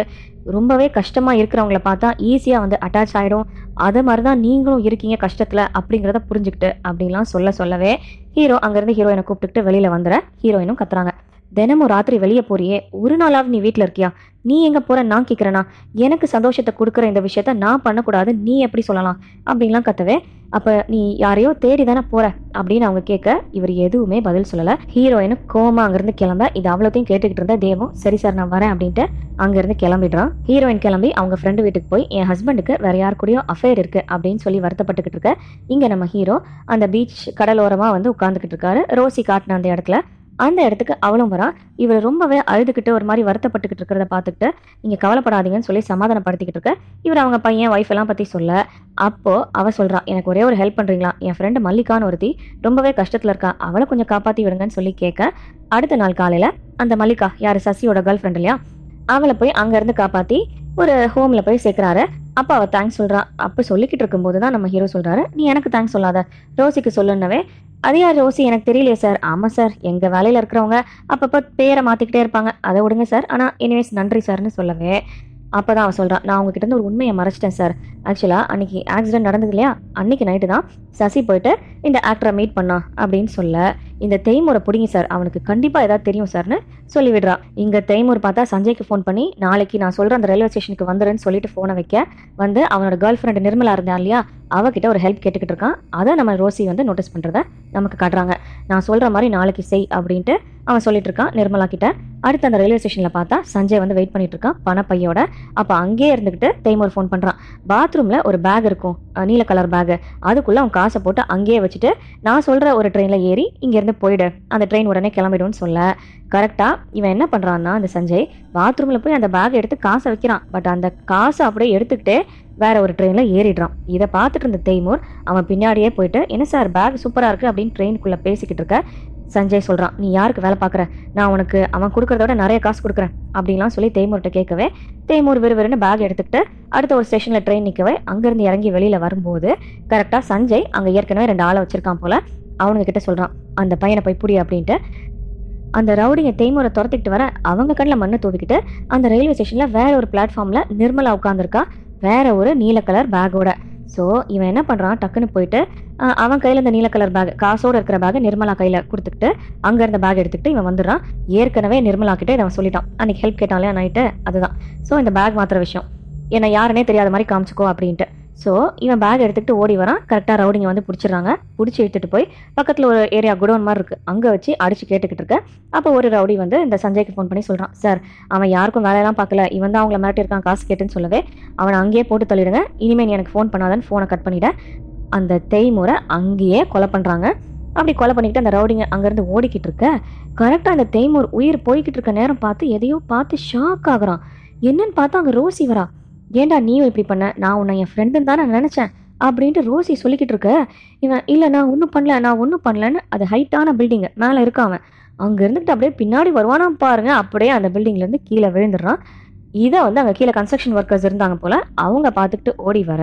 ரொம்பவே கஷ்டமாக இருக்கிறவங்கள பார்த்தா ஈஸியாக வந்து அட்டாச் ஆகிடும் அது மாதிரி தான் நீங்களும் இருக்கீங்க கஷ்டத்தில் அப்படிங்கிறத புரிஞ்சுக்கிட்டு அப்படின்லாம் சொல்ல சொல்லவே ஹீரோ அங்கேருந்து ஹீரோயினை கூப்பிட்டுக்கிட்டு வெளியில் வந்துற ஹீரோயினும் கத்துறாங்க தினமும் ராத்திரி வெளியே போறியே ஒரு நாளாவது நீ வீட்டில் இருக்கியா நீ எங்கே போற நான் கேட்குறேனா எனக்கு சந்தோஷத்தை கொடுக்குற இந்த விஷயத்த நான் பண்ணக்கூடாது நீ எப்படி சொல்லலாம் அப்படின்லாம் கத்தவே அப்போ நீ யாரையோ தேடி தானே போற அப்படின்னு அவங்க கேட்க இவர் எதுவுமே பதில் சொல்லலை ஹீரோயினு கோமா அங்கேருந்து கிளம்ப இது அவ்வளோத்தையும் கேட்டுக்கிட்டு இருந்த தேவும் சரி சார் நான் வரேன் அப்படின்ட்டு அங்கேருந்து கிளம்பிடுறான் ஹீரோயின் கிளம்பி அவங்க ஃப்ரெண்டு வீட்டுக்கு போய் என் ஹஸ்பண்டுக்கு வேற யார் கூடயோ அஃபேர் இருக்கு அப்படின்னு சொல்லி வருத்தப்பட்டுக்கிட்டு இருக்க இங்கே நம்ம ஹீரோ அந்த பீச் கடலோரமாக வந்து உட்காந்துக்கிட்டு இருக்காரு ரோசி காட்டின அந்த இடத்துல அந்த இடத்துக்கு அவளும் வரா இவர் ரொம்பவே அழுதுகிட்டு ஒரு மாதிரி வருத்தப்பட்டுக்கிட்டு இருக்கிறத பார்த்துக்கிட்டு நீங்கள் கவலைப்படாதீங்கன்னு சொல்லி சமாதானப்படுத்திக்கிட்டு இருக்க இவர் அவங்க பையன் ஒய்ஃப் எல்லாம் பற்றி சொல்ல அப்போ அவ சொல்றா எனக்கு ஒரே ஒரு ஹெல்ப் பண்ணுறீங்களா என் ஃப்ரெண்டு மல்லிகான்னு ஒருத்தி ரொம்பவே கஷ்டத்தில் இருக்கா அவளை கொஞ்சம் காப்பாற்றி விடுங்கன்னு சொல்லி கேட்க அடுத்த நாள் காலையில் அந்த மல்லிகா யார் சசியோட கேர்ள் ஃப்ரெண்ட் இல்லையா அவளை போய் அங்கேருந்து காப்பாற்றி ஒரு ஹோமில் போய் சேர்க்குறாரு அப்போ அவள் தேங்க்ஸ் சொல்கிறா அப்போ சொல்லிக்கிட்டு இருக்கும்போது தான் நம்ம ஹீரோ சொல்கிறாரு நீ எனக்கு தேங்க்ஸ் சொல்லாத ரோசிக்கு சொல்லுன்னவே அது யார் ரோசி எனக்கு தெரியலையே சார் ஆமாம் சார் எங்கள் வேலையில் இருக்கிறவங்க அப்பப்போ பேரை மாற்றிக்கிட்டே இருப்பாங்க அதை விடுங்க சார் ஆனால் எனிவேஸ் நன்றி சார்னு சொல்லவே அப்போ தான் அவன் சொல்கிறான் நான் உங்ககிட்ட இருந்து ஒரு உண்மையை மறைச்சிட்டேன் சார் ஆக்சுவலாக அன்னைக்கு ஆக்சிடென்ட் நடந்தது இல்லையா அன்னைக்கு நைட்டு தான் சசி போயிட்டு இந்த ஆக்டரை மீட் பண்ணா அப்படின்னு சொல்ல இந்த தெய்முறை பிடிங்க சார் அவனுக்கு கண்டிப்பாக ஏதாவது தெரியும் சார்னு சொல்லி விடுறா இங்கே தெய்மூர் பார்த்தா சஞ்சய்க்கு ஃபோன் பண்ணி நாளைக்கு நான் சொல்கிற அந்த ரயில்வே ஸ்டேஷனுக்கு வந்துடுன்னு சொல்லிட்டு ஃபோனை வைக்க வந்து அவனோட கேர்ள் ஃப்ரெண்டு நிர்மலா இருந்தா இல்லையா அவகிட்ட ஒரு ஹெல்ப் கேட்டுக்கிட்டு இருக்கான் அதை நம்ம ரோசி வந்து நோட்டீஸ் பண்ணுறத நமக்கு காட்டுறாங்க நான் சொல்கிற மாதிரி நாளைக்கு செய் அப்படின்ட்டு அவன் சொல்லிட்டு இருக்கான் நிர்மலா கிட்ட அடுத்து அந்த ரயில்வே ஸ்டேஷனில் பார்த்தா சஞ்சய் வந்து வெயிட் பண்ணிட்டு இருக்கான் பணப்பையோட அப்போ அங்கேயே இருந்துக்கிட்டு தெய்மூர் ஃபோன் பண்ணுறான் பாத்ரூமில் ஒரு பேக் இருக்கும் அஹ் நீல கலர் பேகு அதுக்குள்ளே அவன் காசை போட்டு அங்கேயே வச்சுட்டு நான் சொல்கிற ஒரு ட்ரெயினில் ஏறி இங்கேருந்து போயிடு அந்த ட்ரெயின் உடனே கிளம்பிடும்னு சொல்ல கரெக்டாக இவன் என்ன பண்ணுறான்னா அந்த சஞ்சய் பாத்ரூமில் போய் அந்த பேக்கை எடுத்து காசை வைக்கிறான் பட் அந்த காசை அப்படியே எடுத்துக்கிட்டே வேற ஒரு ட்ரெயினில் ஏறிடுறான் இதை பார்த்துட்டு இருந்த தெய்மூர் அவன் பின்னாடியே போயிட்டு என்ன சார் பேக் சூப்பராக இருக்குது அப்படின்னு ட்ரெயினுக்குள்ளே பேசிக்கிட்டு இருக்க சஞ்சய் சொல்கிறான் நீ யாருக்கு வேலை பார்க்குற நான் உனக்கு அவன் கொடுக்கறத விட நிறைய காசு கொடுக்குறேன் அப்படின்லாம் சொல்லி தேய்மூர்கிட்ட கேட்கவே தேய்மூர் விறுவிறுன்னு பேக் எடுத்துக்கிட்டு அடுத்த ஒரு ஸ்டேஷனில் ட்ரெயின் நிற்கவே அங்கேருந்து இறங்கி வெளியில் வரும்போது கரெக்டாக சஞ்சய் அங்கே ஏற்கனவே ரெண்டு ஆளை வச்சிருக்கான் போல அவனுங்க கிட்ட சொல்கிறான் அந்த பையனை போய் புடி அப்படின்ட்டு அந்த ரவுடிங்க தேய்மூரை துரத்திக்கிட்டு வர அவங்க கண்ணில் மண்ணை தூவிக்கிட்டு அந்த ரயில்வே ஸ்டேஷனில் வேற ஒரு பிளாட்ஃபார்மில் நிர்மலா உட்காந்துருக்கா வேற ஒரு நீல கலர் பேக்கோட ஸோ இவன் என்ன பண்ணுறான் டக்குன்னு போயிட்டு அஹ், அவன் கையில் இந்த நீல கலர் பேக் காசோட இருக்கிற பேக்கை நிர்மலா கையில் கொடுத்துக்கிட்டு அங்கே இருந்த பேக் எடுத்துக்கிட்டு இவன் வந்துடுறான் ஏற்கனவே நிர்மலா கிட்ட இதை அவன் சொல்லிட்டான் அன்னைக்கு ஹெல்ப் கேட்டான் இல்லையா நைட்டு அதுதான் ஸோ இந்த பேக் மாத்திர விஷயம் என்னை யாருன்னே தெரியாத மாதிரி காமிச்சுக்கோ அப்படின்ட்டு ஸோ இவன் பேக் எடுத்துக்கிட்டு ஓடி வரான் கரெக்டாக ரவுடிங்க வந்து பிடிச்சிடுறாங்க பிடிச்சி எடுத்துகிட்டு போய் பக்கத்தில் ஒரு ஏரியா குடோன் மாதிரி இருக்குது அங்கே வச்சு அடிச்சு கேட்டுக்கிட்டு இருக்க அப்போ ஒரு ரவுடி வந்து இந்த சஞ்சய்க்கு ஃபோன் பண்ணி சொல்கிறான் சார் அவன் யாருக்கும் வேலையெல்லாம் பார்க்கல இவன் தான் அவங்கள மிரட்டியிருக்கான் காசு கேட்டுன்னு சொல்லவே அவனை அங்கேயே போட்டு தள்ளிடுங்க இனிமேல் நீ எனக்கு ஃபோன் பண்ணாதன்னு ஃபோனை கட் பண்ணிட அந்த தேய்முறை அங்கேயே கொலை பண்ணுறாங்க அப்படி கொலை பண்ணிக்கிட்டு அந்த ரவுடிங்க அங்கேருந்து ஓடிக்கிட்டு இருக்க கரெக்டாக அந்த தேய்மூர் உயிர் போய்கிட்டு இருக்க நேரம் பார்த்து எதையோ பார்த்து ஷாக் ஆகுறான் என்னன்னு பார்த்தா அங்கே ரோசி வரா ஏன்டா நீயும் இப்படி பண்ண நான் உன்னை என் ஃப்ரெண்டுன்னு தான் நான் நினச்சேன் அப்படின்ட்டு ரோசி சொல்லிக்கிட்டு இருக்க இவன் இல்லை நான் ஒன்றும் பண்ணல நான் ஒன்றும் பண்ணலன்னு அது ஹைட்டான பில்டிங்கு மேலே இருக்கான் அவன் அங்கே இருந்துக்கிட்டு அப்படியே பின்னாடி வருவானா பாருங்க அப்படியே அந்த பில்டிங்லேருந்து கீழே விழுந்துடுறான் இதை வந்து அங்கே கீழே கன்ஸ்ட்ரக்ஷன் ஒர்க்கர்ஸ் இருந்தாங்க போல் அவங்க பார்த்துக்கிட்டு ஓடி வர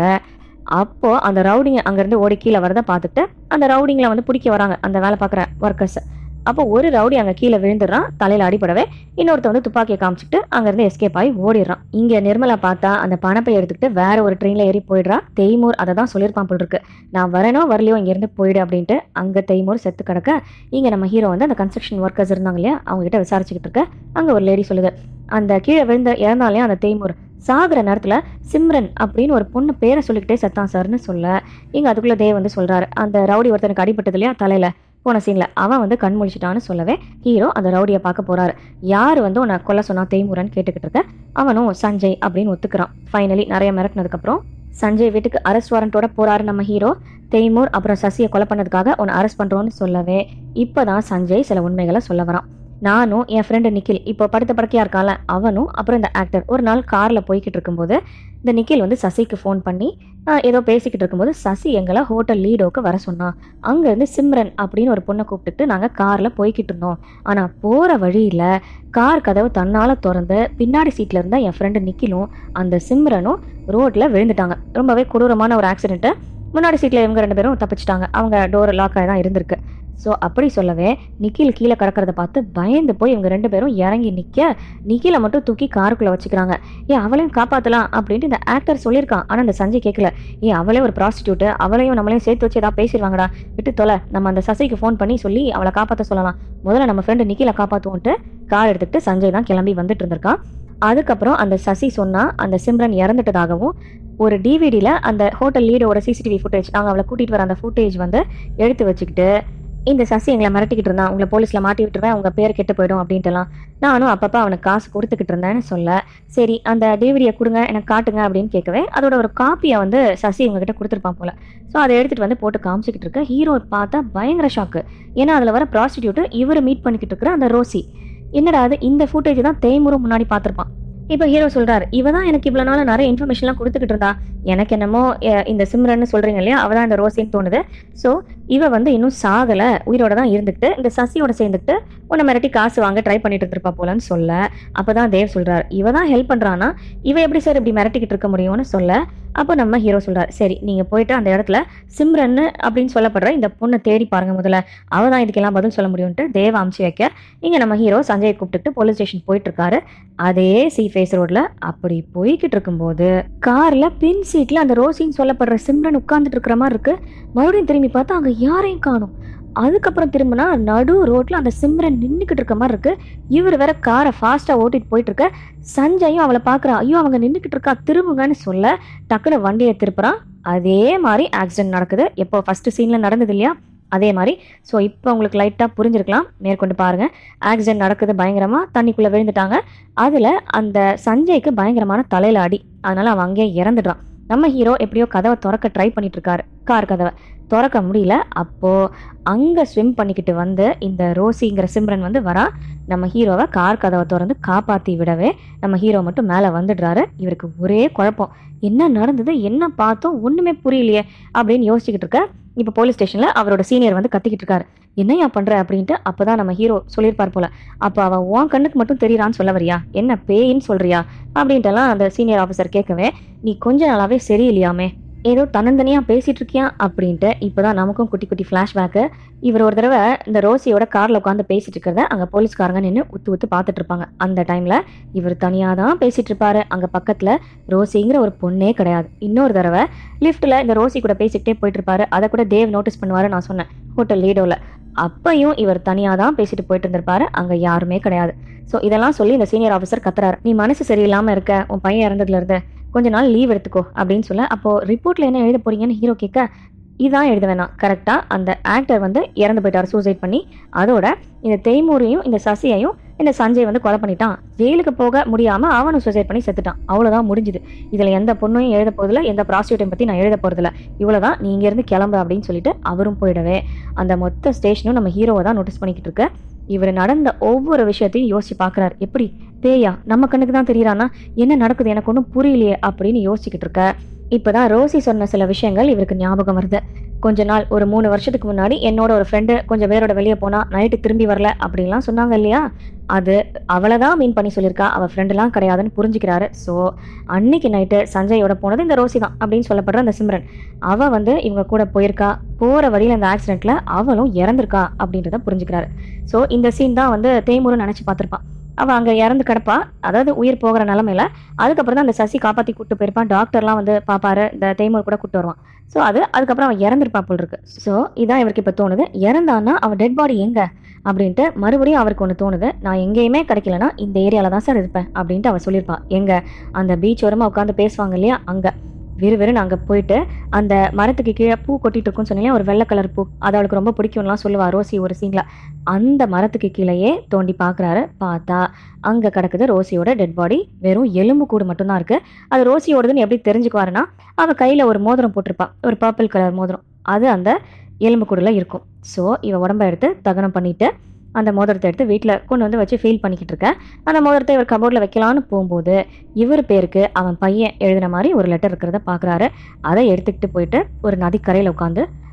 அப்போ அந்த ரவுடிங்க அங்கேருந்து ஓடி கீழே வரதை பார்த்துட்டு அந்த ரவுடிங்களை வந்து பிடிக்க வராங்க அந்த வேலை பார்க்குற ஒர்க்கர்ஸ் அப்போ ஒரு ரவுடி அங்கே கீழே விழுந்துடுறான் தலையில் அடிபடவே இன்னொருத்த வந்து துப்பாக்கியை காமிச்சிட்டு அங்கேருந்து எஸ்கேப் ஆகி ஓடிடுறான் இங்கே நிர்மலா பார்த்தா அந்த பணப்பை எடுத்துக்கிட்டு வேற ஒரு ட்ரெயினில் ஏறி போயிடுறா தெய்மூர் அதை தான் சொல்லியிருப்பான் போல் இருக்கு நான் வரனோ வரலையோ இங்கேருந்து போயிடு அப்படின்ட்டு அங்கே தெய்மூர் செத்து கிடக்க இங்கே நம்ம ஹீரோ வந்து அந்த கன்ஸ்ட்ரக்ஷன் ஒர்க்கர்ஸ் இருந்தாங்க இல்லையா அவங்க கிட்ட விசாரிச்சுக்கிட்டு இருக்க அங்கே ஒரு லேடி சொல்லுது அந்த கீழே விழுந்த இறந்தாலையும் அந்த தெய்மூர் சாகுற நேரத்தில் சிம்ரன் அப்படின்னு ஒரு பொண்ணு பேரை சொல்லிக்கிட்டே செத்தான் சார்னு சொல்ல இங்கே அதுக்குள்ளே தேவ் வந்து சொல்கிறாரு அந்த ரவுடி ஒருத்தனுக்கு அடிபட்டது இல்லையா தலையில் போன சீனில் அவன் வந்து கண் முழிச்சிட்டான்னு சொல்லவே ஹீரோ அந்த ரவுடியை பார்க்க போறாரு யார் வந்து உன்னை கொல்ல சொன்னா தேய்முரன்னு கேட்டுக்கிட்டு இருக்க அவனும் சஞ்சய் அப்படின்னு ஒத்துக்கிறான் ஃபைனலி நிறைய மிரட்டினதுக்கப்புறம் சஞ்சய் வீட்டுக்கு அரெஸ்ட் வாரண்டோட போறாரு நம்ம ஹீரோ தெய்மூர் அப்புறம் சசியை கொலை பண்ணதுக்காக உன்னை அரெஸ்ட் பண்றோம்னு சொல்லவே இப்போதான் சஞ்சய் சில உண்மைகளை சொல்ல வரான் நானும் என் ஃப்ரெண்டு நிக்கில் இப்போ படுத்த படுக்கையா இருக்கான்ல அவனும் அப்புறம் இந்த ஆக்டர் ஒரு நாள் கார்ல போய்கிட்டு இருக்கும்போது இந்த நிக்கில் வந்து சசிக்கு ஃபோன் பண்ணி ஆஹ், ஏதோ பேசிக்கிட்டு இருக்கும்போது சசி எங்களை ஹோட்டல் லீடோக்கு வர சொன்னான் அங்கேருந்து சிம்ரன் அப்படின்னு ஒரு பொண்ணை கூப்பிட்டுட்டு நாங்கள் காரில் போய்கிட்டு இருந்தோம் ஆனால் போகிற வழியில் கார் கதவு தன்னால் திறந்து பின்னாடி சீட்டில் இருந்த என் ஃப்ரெண்டு நிக்கிலும் அந்த சிம்ரனும் ரோட்டில் விழுந்துட்டாங்க ரொம்பவே கொடூரமான ஒரு ஆக்சிடென்ட்டு முன்னாடி சீட்டில் இவங்க ரெண்டு பேரும் தப்பிச்சிட்டாங்க அவங்க டோர் லாக் ஆகி தான் இருந்திருக்கு ஸோ அப்படி சொல்லவே நிக்கில் கீழே கிடக்கிறத பார்த்து பயந்து போய் இவங்க ரெண்டு பேரும் இறங்கி நிற்க நிக்கிலை மட்டும் தூக்கி காருக்குள்ளே வச்சுக்கிறாங்க ஏ அவளையும் காப்பாற்றலாம் அப்படின்ட்டு இந்த ஆக்டர் சொல்லியிருக்கான் ஆனால் இந்த சஞ்சய் கேட்கல ஏ அவளே ஒரு ப்ராஸ்டியூட்டு அவளையும் நம்மளையும் சேர்த்து வச்சு ஏதாவது பேசிடுவாங்கடா விட்டு தொலை நம்ம அந்த சசிக்கு ஃபோன் பண்ணி சொல்லி அவளை காப்பாற்ற சொல்லலாம் முதல்ல நம்ம ஃப்ரெண்டு நிக்கில காப்பாற்றுவோன்ட்டு கார் எடுத்துக்கிட்டு சஞ்சய் தான் கிளம்பி வந்துட்டு இருந்திருக்கான் அதுக்கப்புறம் அந்த சசி சொன்னா அந்த சிம்ரன் இறந்துட்டதாகவும் ஒரு டிவிடியில் அந்த ஹோட்டல் லீடோட சிசிடிவி ஃபுட்டேஜ் நாங்கள் அவளை கூட்டிகிட்டு வர அந்த ஃபுட்டேஜ் வந்து எடுத்து வச்சுக்கிட்டு இந்த சசி எங்களை மிரட்டிக்கிட்டு இருந்தான் உங்களை போலீஸில் மாட்டி விட்டுருவேன் உங்கள் பேர் கெட்டு போயிடும் அப்படின்ட்டுலாம் நானும் அப்பப்போ அவனுக்கு காசு கொடுத்துக்கிட்டு இருந்தேன்னு சொல்ல சரி அந்த டிவிடியை கொடுங்க எனக்கு காட்டுங்க அப்படின்னு கேட்கவே அதோட ஒரு காப்பியை வந்து சசி இவங்ககிட்ட கொடுத்துருப்பான் போல ஸோ அதை எடுத்துகிட்டு வந்து போட்டு காமிச்சிக்கிட்டு இருக்க ஹீரோ பார்த்தா பயங்கர ஷாக்கு ஏன்னா அதில் வர ப்ராஸ்டியூட்டு இவர் மீட் பண்ணிக்கிட்டு இருக்கிற அந்த ரோசி என்னடா அது இந்த ஃபுட்டேஜ் தான் தேய்முறை முன்னாடி பார்த்துருப்பான் இப்போ ஹீரோ சொல்றாரு இவ தான் எனக்கு இவ்வளோ நாள் நிறைய இன்ஃபர்மேஷன்லாம் கொடுத்துக்கிட்டு இருந்தா எனக்கு என்னமோ அஹ், இந்த சிம்ரன்னு சொல்றீங்க இல்லையா அவ தான் இந்த ரோசின்னு தோணுது ஸோ இவ வந்து இன்னும் சாகலை உயிரோட தான் இருந்துக்கிட்டு இந்த சசியோட சேர்ந்துக்கிட்டு உன்னை மிரட்டி காசு வாங்க ட்ரை பண்ணிட்டு இருந்திருப்பா போலன்னு சொல்ல அப்பதான் தேவ் சொல்றாரு இவ தான் ஹெல்ப் பண்றானா இவ எப்படி சார் இப்படி மிரட்டிக்கிட்டு இருக்க முடியும்னு சொல்ல அப்போ நம்ம ஹீரோ சொல்றாரு சரி நீங்க போயிட்டு அந்த இடத்துல சிம்ரன்னு அப்படின்னு சொல்லப்படுற இந்த பொண்ணை தேடி பாருங்க முதல்ல அவ தான் இதுக்கெல்லாம் பதில் சொல்ல முடியும்ட்டு தேவ அமுச்சு வைக்க இங்க நம்ம ஹீரோ சஞ்சயை கூப்பிட்டுட்டு போலீஸ் ஸ்டேஷன் போயிட்டு இருக்காரு அதே சி ஃபேஸ் ரோட்ல அப்படி போய்கிட்டு இருக்கும்போது கார்ல பின் சீட்ல அந்த ரோசின்னு சொல்லப்படுற சிம்ரன் உட்கார்ந்துட்டு இருக்கிற மாதிரி இருக்கு மறுபடியும் திரும்பி பார்த்தா அங்க யாரையும் காணும் அதுக்கப்புறம் திரும்பினா நடு ரோட்ல அந்த சிம்ரன் நின்றுக்கிட்டு இருக்க மாதிரி இருக்கு இவர் வேற காரை ஃபாஸ்டா ஓட்டிட்டு போயிட்டு இருக்க சஞ்சயும் அவளை பார்க்கறான் ஐயோ அவங்க நின்றுக்கிட்டு இருக்கா திரும்புங்கன்னு சொல்ல டக்குன்னு வண்டியை திருப்புறான் அதே மாதிரி ஆக்சிடென்ட் நடக்குது எப்போ ஃபர்ஸ்ட் சீன்ல நடந்தது இல்லையா அதே மாதிரி ஸோ இப்போ உங்களுக்கு லைட்டாக புரிஞ்சிருக்கலாம் மேற்கொண்டு பாருங்க ஆக்சிடென்ட் நடக்குது பயங்கரமாக தண்ணிக்குள்ளே விழுந்துட்டாங்க அதில் அந்த சஞ்சய்க்கு பயங்கரமான தலையில் அடி அதனால அவன் அங்கேயே இறந்துடுறான் நம்ம ஹீரோ எப்படியோ கதவை திறக்க ட்ரை பண்ணிட்டு இருக்காரு கார் கதவை திறக்க முடியல அப்போ அங்கே ஸ்விம் பண்ணிக்கிட்டு வந்து இந்த ரோசிங்கிற சிம்ரன் வந்து வரா நம்ம ஹீரோவை கார் கதவை திறந்து காப்பாற்றி விடவே நம்ம ஹீரோ மட்டும் மேலே வந்துடுறாரு இவருக்கு ஒரே குழப்பம் என்ன நடந்தது என்ன பார்த்தோம் ஒன்றுமே புரியலையே அப்படின்னு யோசிச்சுக்கிட்டு இருக்க இப்போ போலீஸ் ஸ்டேஷனில் அவரோட சீனியர் வந்து கத்திக்கிட்டு இருக்காரு என்னையா பண்ற அப்படின்ட்டு அப்பதான் நம்ம ஹீரோ சொல்லியிருப்பார் போல அப்போ அவன் உன் கண்ணுக்கு மட்டும் தெரியறான்னு சொல்ல வரியா என்ன பேயின்னு சொல்றியா அப்படின்ட்டுலாம் அந்த சீனியர் ஆஃபீஸர் கேட்கவே நீ கொஞ்ச நாளாவே சரியில்லையாமே ஏதோ தன்னந்தனியா பேசிட்டு இருக்கியா அப்படின்ட்டு இப்போதான் நமக்கும் குட்டி குட்டி ஃப்ளாஷ்பேக்கு இவர் ஒரு தடவை இந்த ரோசியோட கார்ல உட்காந்து பேசிட்டு இருக்கிறத அங்க போலீஸ்காரங்க நின்று உத்து உத்து பார்த்துட்டு இருப்பாங்க அந்த டைம்ல இவர் தனியா தான் பேசிட்டு இருப்பாரு அங்க பக்கத்துல ரோசிங்கிற ஒரு பொண்ணே கிடையாது இன்னொரு தடவை லிஃப்ட்ல இந்த ரோசி கூட பேசிக்கிட்டே போயிட்டு இருப்பாரு அதை கூட தேவ் நோட்டீஸ் பண்ணுவாரு நான் சொன்னேன் ஹோட்டல் லீடோல அப்பையும் இவர் தனியாக தான் பேசிட்டு போயிட்டு இருந்திருப்பாரு அங்கே யாருமே கிடையாது ஸோ இதெல்லாம் சொல்லி இந்த சீனியர் ஆஃபீஸர் கத்துறாரு நீ மனசு சரியில்லாமல் இருக்க உன் பையன் இறந்ததுல இருந்து கொஞ்ச நாள் லீவ் எடுத்துக்கோ அப்படின்னு சொல்ல அப்போ ரிப்போர்ட்ல என்ன எழுத போறீங்கன்னு ஹீரோ கேட்க இதான் எழுத வேணாம் கரெக்டாக அந்த ஆக்டர் வந்து இறந்து போயிட்டார் சூசைட் பண்ணி அதோட இந்த தேய்மூரையும் இந்த சசியையும் இந்த சஞ்சய் வந்து கொலை பண்ணிட்டான் ஜெயிலுக்கு போக முடியாம அவனும் சூசைட் பண்ணி செத்துட்டான் அவ்வளவுதான் முடிஞ்சுது இதுல எந்த பொண்ணையும் எழுத போறதில்ல எந்த ப்ராஸ்டியூட்டையும் பத்தி நான் எழுத போறதில்ல இவ்வளவுதான் நீ இங்க இருந்து கிளம்பு அப்படின்னு சொல்லிட்டு அவரும் போயிடவே அந்த மொத்த ஸ்டேஷனும் நம்ம ஹீரோவை தான் நோட்டீஸ் பண்ணிக்கிட்டு இருக்க இவர் நடந்த ஒவ்வொரு விஷயத்தையும் யோசிச்சு பார்க்கறாரு எப்படி பேயா நம்ம கண்ணுக்கு தான் தெரியறானா என்ன நடக்குது எனக்கு ஒன்றும் புரியலையே அப்படின்னு யோசிச்சுக்கிட்டு இருக்க இப்பதான் ரோசி சொன்ன சில விஷயங்கள் இவருக்கு ஞாபகம் வருது கொஞ்ச நாள் ஒரு மூணு வருஷத்துக்கு முன்னாடி என்னோட ஒரு ஃப்ரெண்டு கொஞ்சம் பேரோட வெளியே போனா நைட்டு திரும்பி வரல அப்படின்லாம் சொன்னாங்க இல்லையா அது அவளை தான் மீன் பண்ணி சொல்லியிருக்கா அவள் ஃப்ரெண்டுலாம் கிடையாதுன்னு புரிஞ்சுக்கிறாரு ஸோ அன்னைக்கு நைட்டு சஞ்சயோட போனது இந்த ரோசி தான் அப்படின்னு சொல்லப்படுற அந்த சிம்ரன் அவ வந்து இவங்க கூட போயிருக்கா போற வழியில அந்த ஆக்சிடென்ட்ல அவளும் இறந்திருக்கா அப்படின்றத புரிஞ்சுக்கிறாரு ஸோ இந்த சீன் தான் வந்து தேய்முறை நினைச்சு பார்த்திருப்பான் அவ அங்க இறந்து கிடப்பா அதாவது உயிர் போகிற நிலமையில அதுக்கப்புறம் தான் அந்த சசி காப்பாத்தி கூட்டு போயிருப்பான் டாக்டர்லாம் வந்து பாப்பாரு இந்த தேய்மூர் கூட கூட்டு வருவான் ஸோ அது அதுக்கப்புறம் அவன் இறந்துருப்பா போல் இருக்கு ஸோ இதான் இவருக்கு இப்போ தோணுது இறந்தான்னா அவன் டெட் பாடி எங்க அப்படின்ட்டு மறுபடியும் அவருக்கு ஒன்று தோணுது நான் எங்கேயுமே கிடைக்கலனா இந்த ஏரியாவில் தான் சார் இருப்பேன் அப்படின்ட்டு அவ சொல்லியிருப்பா எங்க அந்த பீச் ஓரமாக உட்காந்து பேசுவாங்க இல்லையா அங்கே விறுவிறுன்னு அங்கே போயிட்டு அந்த மரத்துக்கு கீழே பூ கொட்டிட்டு இருக்கும்னு சொன்னீங்க ஒரு வெள்ளை கலர் பூ அது அவளுக்கு ரொம்ப பிடிக்கும்லாம் சொல்லுவா ரோசி ஒரு சீன்ல அந்த மரத்துக்கு கீழேயே தோண்டி பார்க்குறாரு பார்த்தா அங்கே கிடக்குது ரோசியோட டெட் பாடி வெறும் எலும்பு கூடு மட்டும்தான் இருக்கு அது ரோசியோடதுன்னு எப்படி தெரிஞ்சுக்குவாருன்னா அவள் கையில் ஒரு மோதிரம் போட்டிருப்பா ஒரு பர்பிள் கலர் மோதிரம் அது அந்த எலும்பு கூடுல இருக்கும் ஸோ இவ உடம்ப எடுத்து தகனம் பண்ணிட்டு அந்த மோதிரத்தை எடுத்து வீட்டில் கொண்டு வந்து வச்சு ஃபீல் பண்ணிக்கிட்டு இருக்க அந்த மோதிரத்தை இவர் கபோர்டில் வைக்கலான்னு போகும்போது இவர் பேருக்கு அவன் பையன் எழுதின மாதிரி ஒரு லெட்டர் இருக்கிறத பார்க்குறாரு அதை எடுத்துக்கிட்டு போயிட்டு ஒரு நதிக்கரையில் உட்காந்து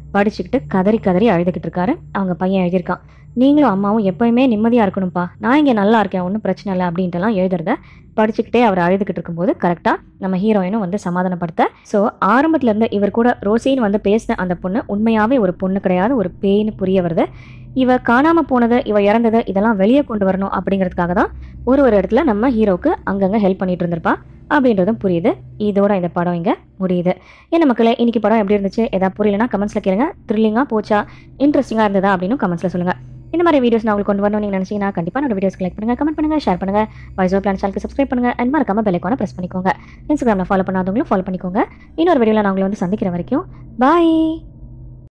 படிச்சுக்கிட்டு கதறி கதறி அழுதுகிட்டு இருக்காரு அவங்க பையன் எழுதியிருக்கான் நீங்களும் அம்மாவும் எப்பயுமே நிம்மதியாக இருக்கணும்ப்பா நான் இங்கே நல்லா இருக்கேன் ஒன்றும் பிரச்சனை இல்லை அப்படின்ட்டுலாம் எழுதுறத படிச்சுக்கிட்டே அவர் அழுதுகிட்டு இருக்கும்போது கரெக்டாக நம்ம ஹீரோயினும் வந்து சமாதானப்படுத்த ஸோ ஆரம்பத்துல இருந்து இவர் கூட ரோசின்னு வந்து பேசின அந்த பொண்ணு உண்மையாகவே ஒரு பொண்ணு கிடையாது ஒரு பேய்னு புரிய வருது இவ காணாம போனது இவ இறந்தது இதெல்லாம் வெளியே கொண்டு வரணும் அப்படிங்கிறதுக்காக தான் ஒரு ஒரு இடத்துல நம்ம ஹீரோவுக்கு அங்கங்கே ஹெல்ப் பண்ணிட்டு இருந்திருப்பா அப்படின்றதும் புரியுது இதோட இந்த படம் இங்கே முடியுது என்ன மக்களே இன்னைக்கு படம் எப்படி இருந்துச்சு ஏதாவது புரியலனா கமெண்ட்ஸில் கேளுங்க த்ரில்லிங்காக போச்சா இன்ட்ரெஸ்டிங்காக இருந்ததா அப்படின்னு கமெண்ட்ஸில் சொல்லுங்க இந்த மாதிரி வீடியோஸ் நான் உங்களுக்கு கொண்டு வரணும் நீங்கள் நினச்சிங்கன்னா கண்டிப்பாக என்னோட வீடியோஸ் லைக் பண்ணுங்க கமெண்ட் பண்ணுங்க ஷேர் பண்ணுங்க வாய்ஸ் பிளான் சேனலுக்கு சப்ஸ்கிரைப் பண்ணுங்க அண்ட் மறக்காம பெல் ஐக்கான ப்ரெஸ் பண்ணிக்கோங்க இன்ஸ்டாகிராமில் ஃபாலோ பண்ணாதவங்களும் ஃபாலோ பண்ணிக்கோங்க இன்னொரு வீடியோவில் நான் உங்களை வந்து சந்திக்கிற வரைக்கும் பாய்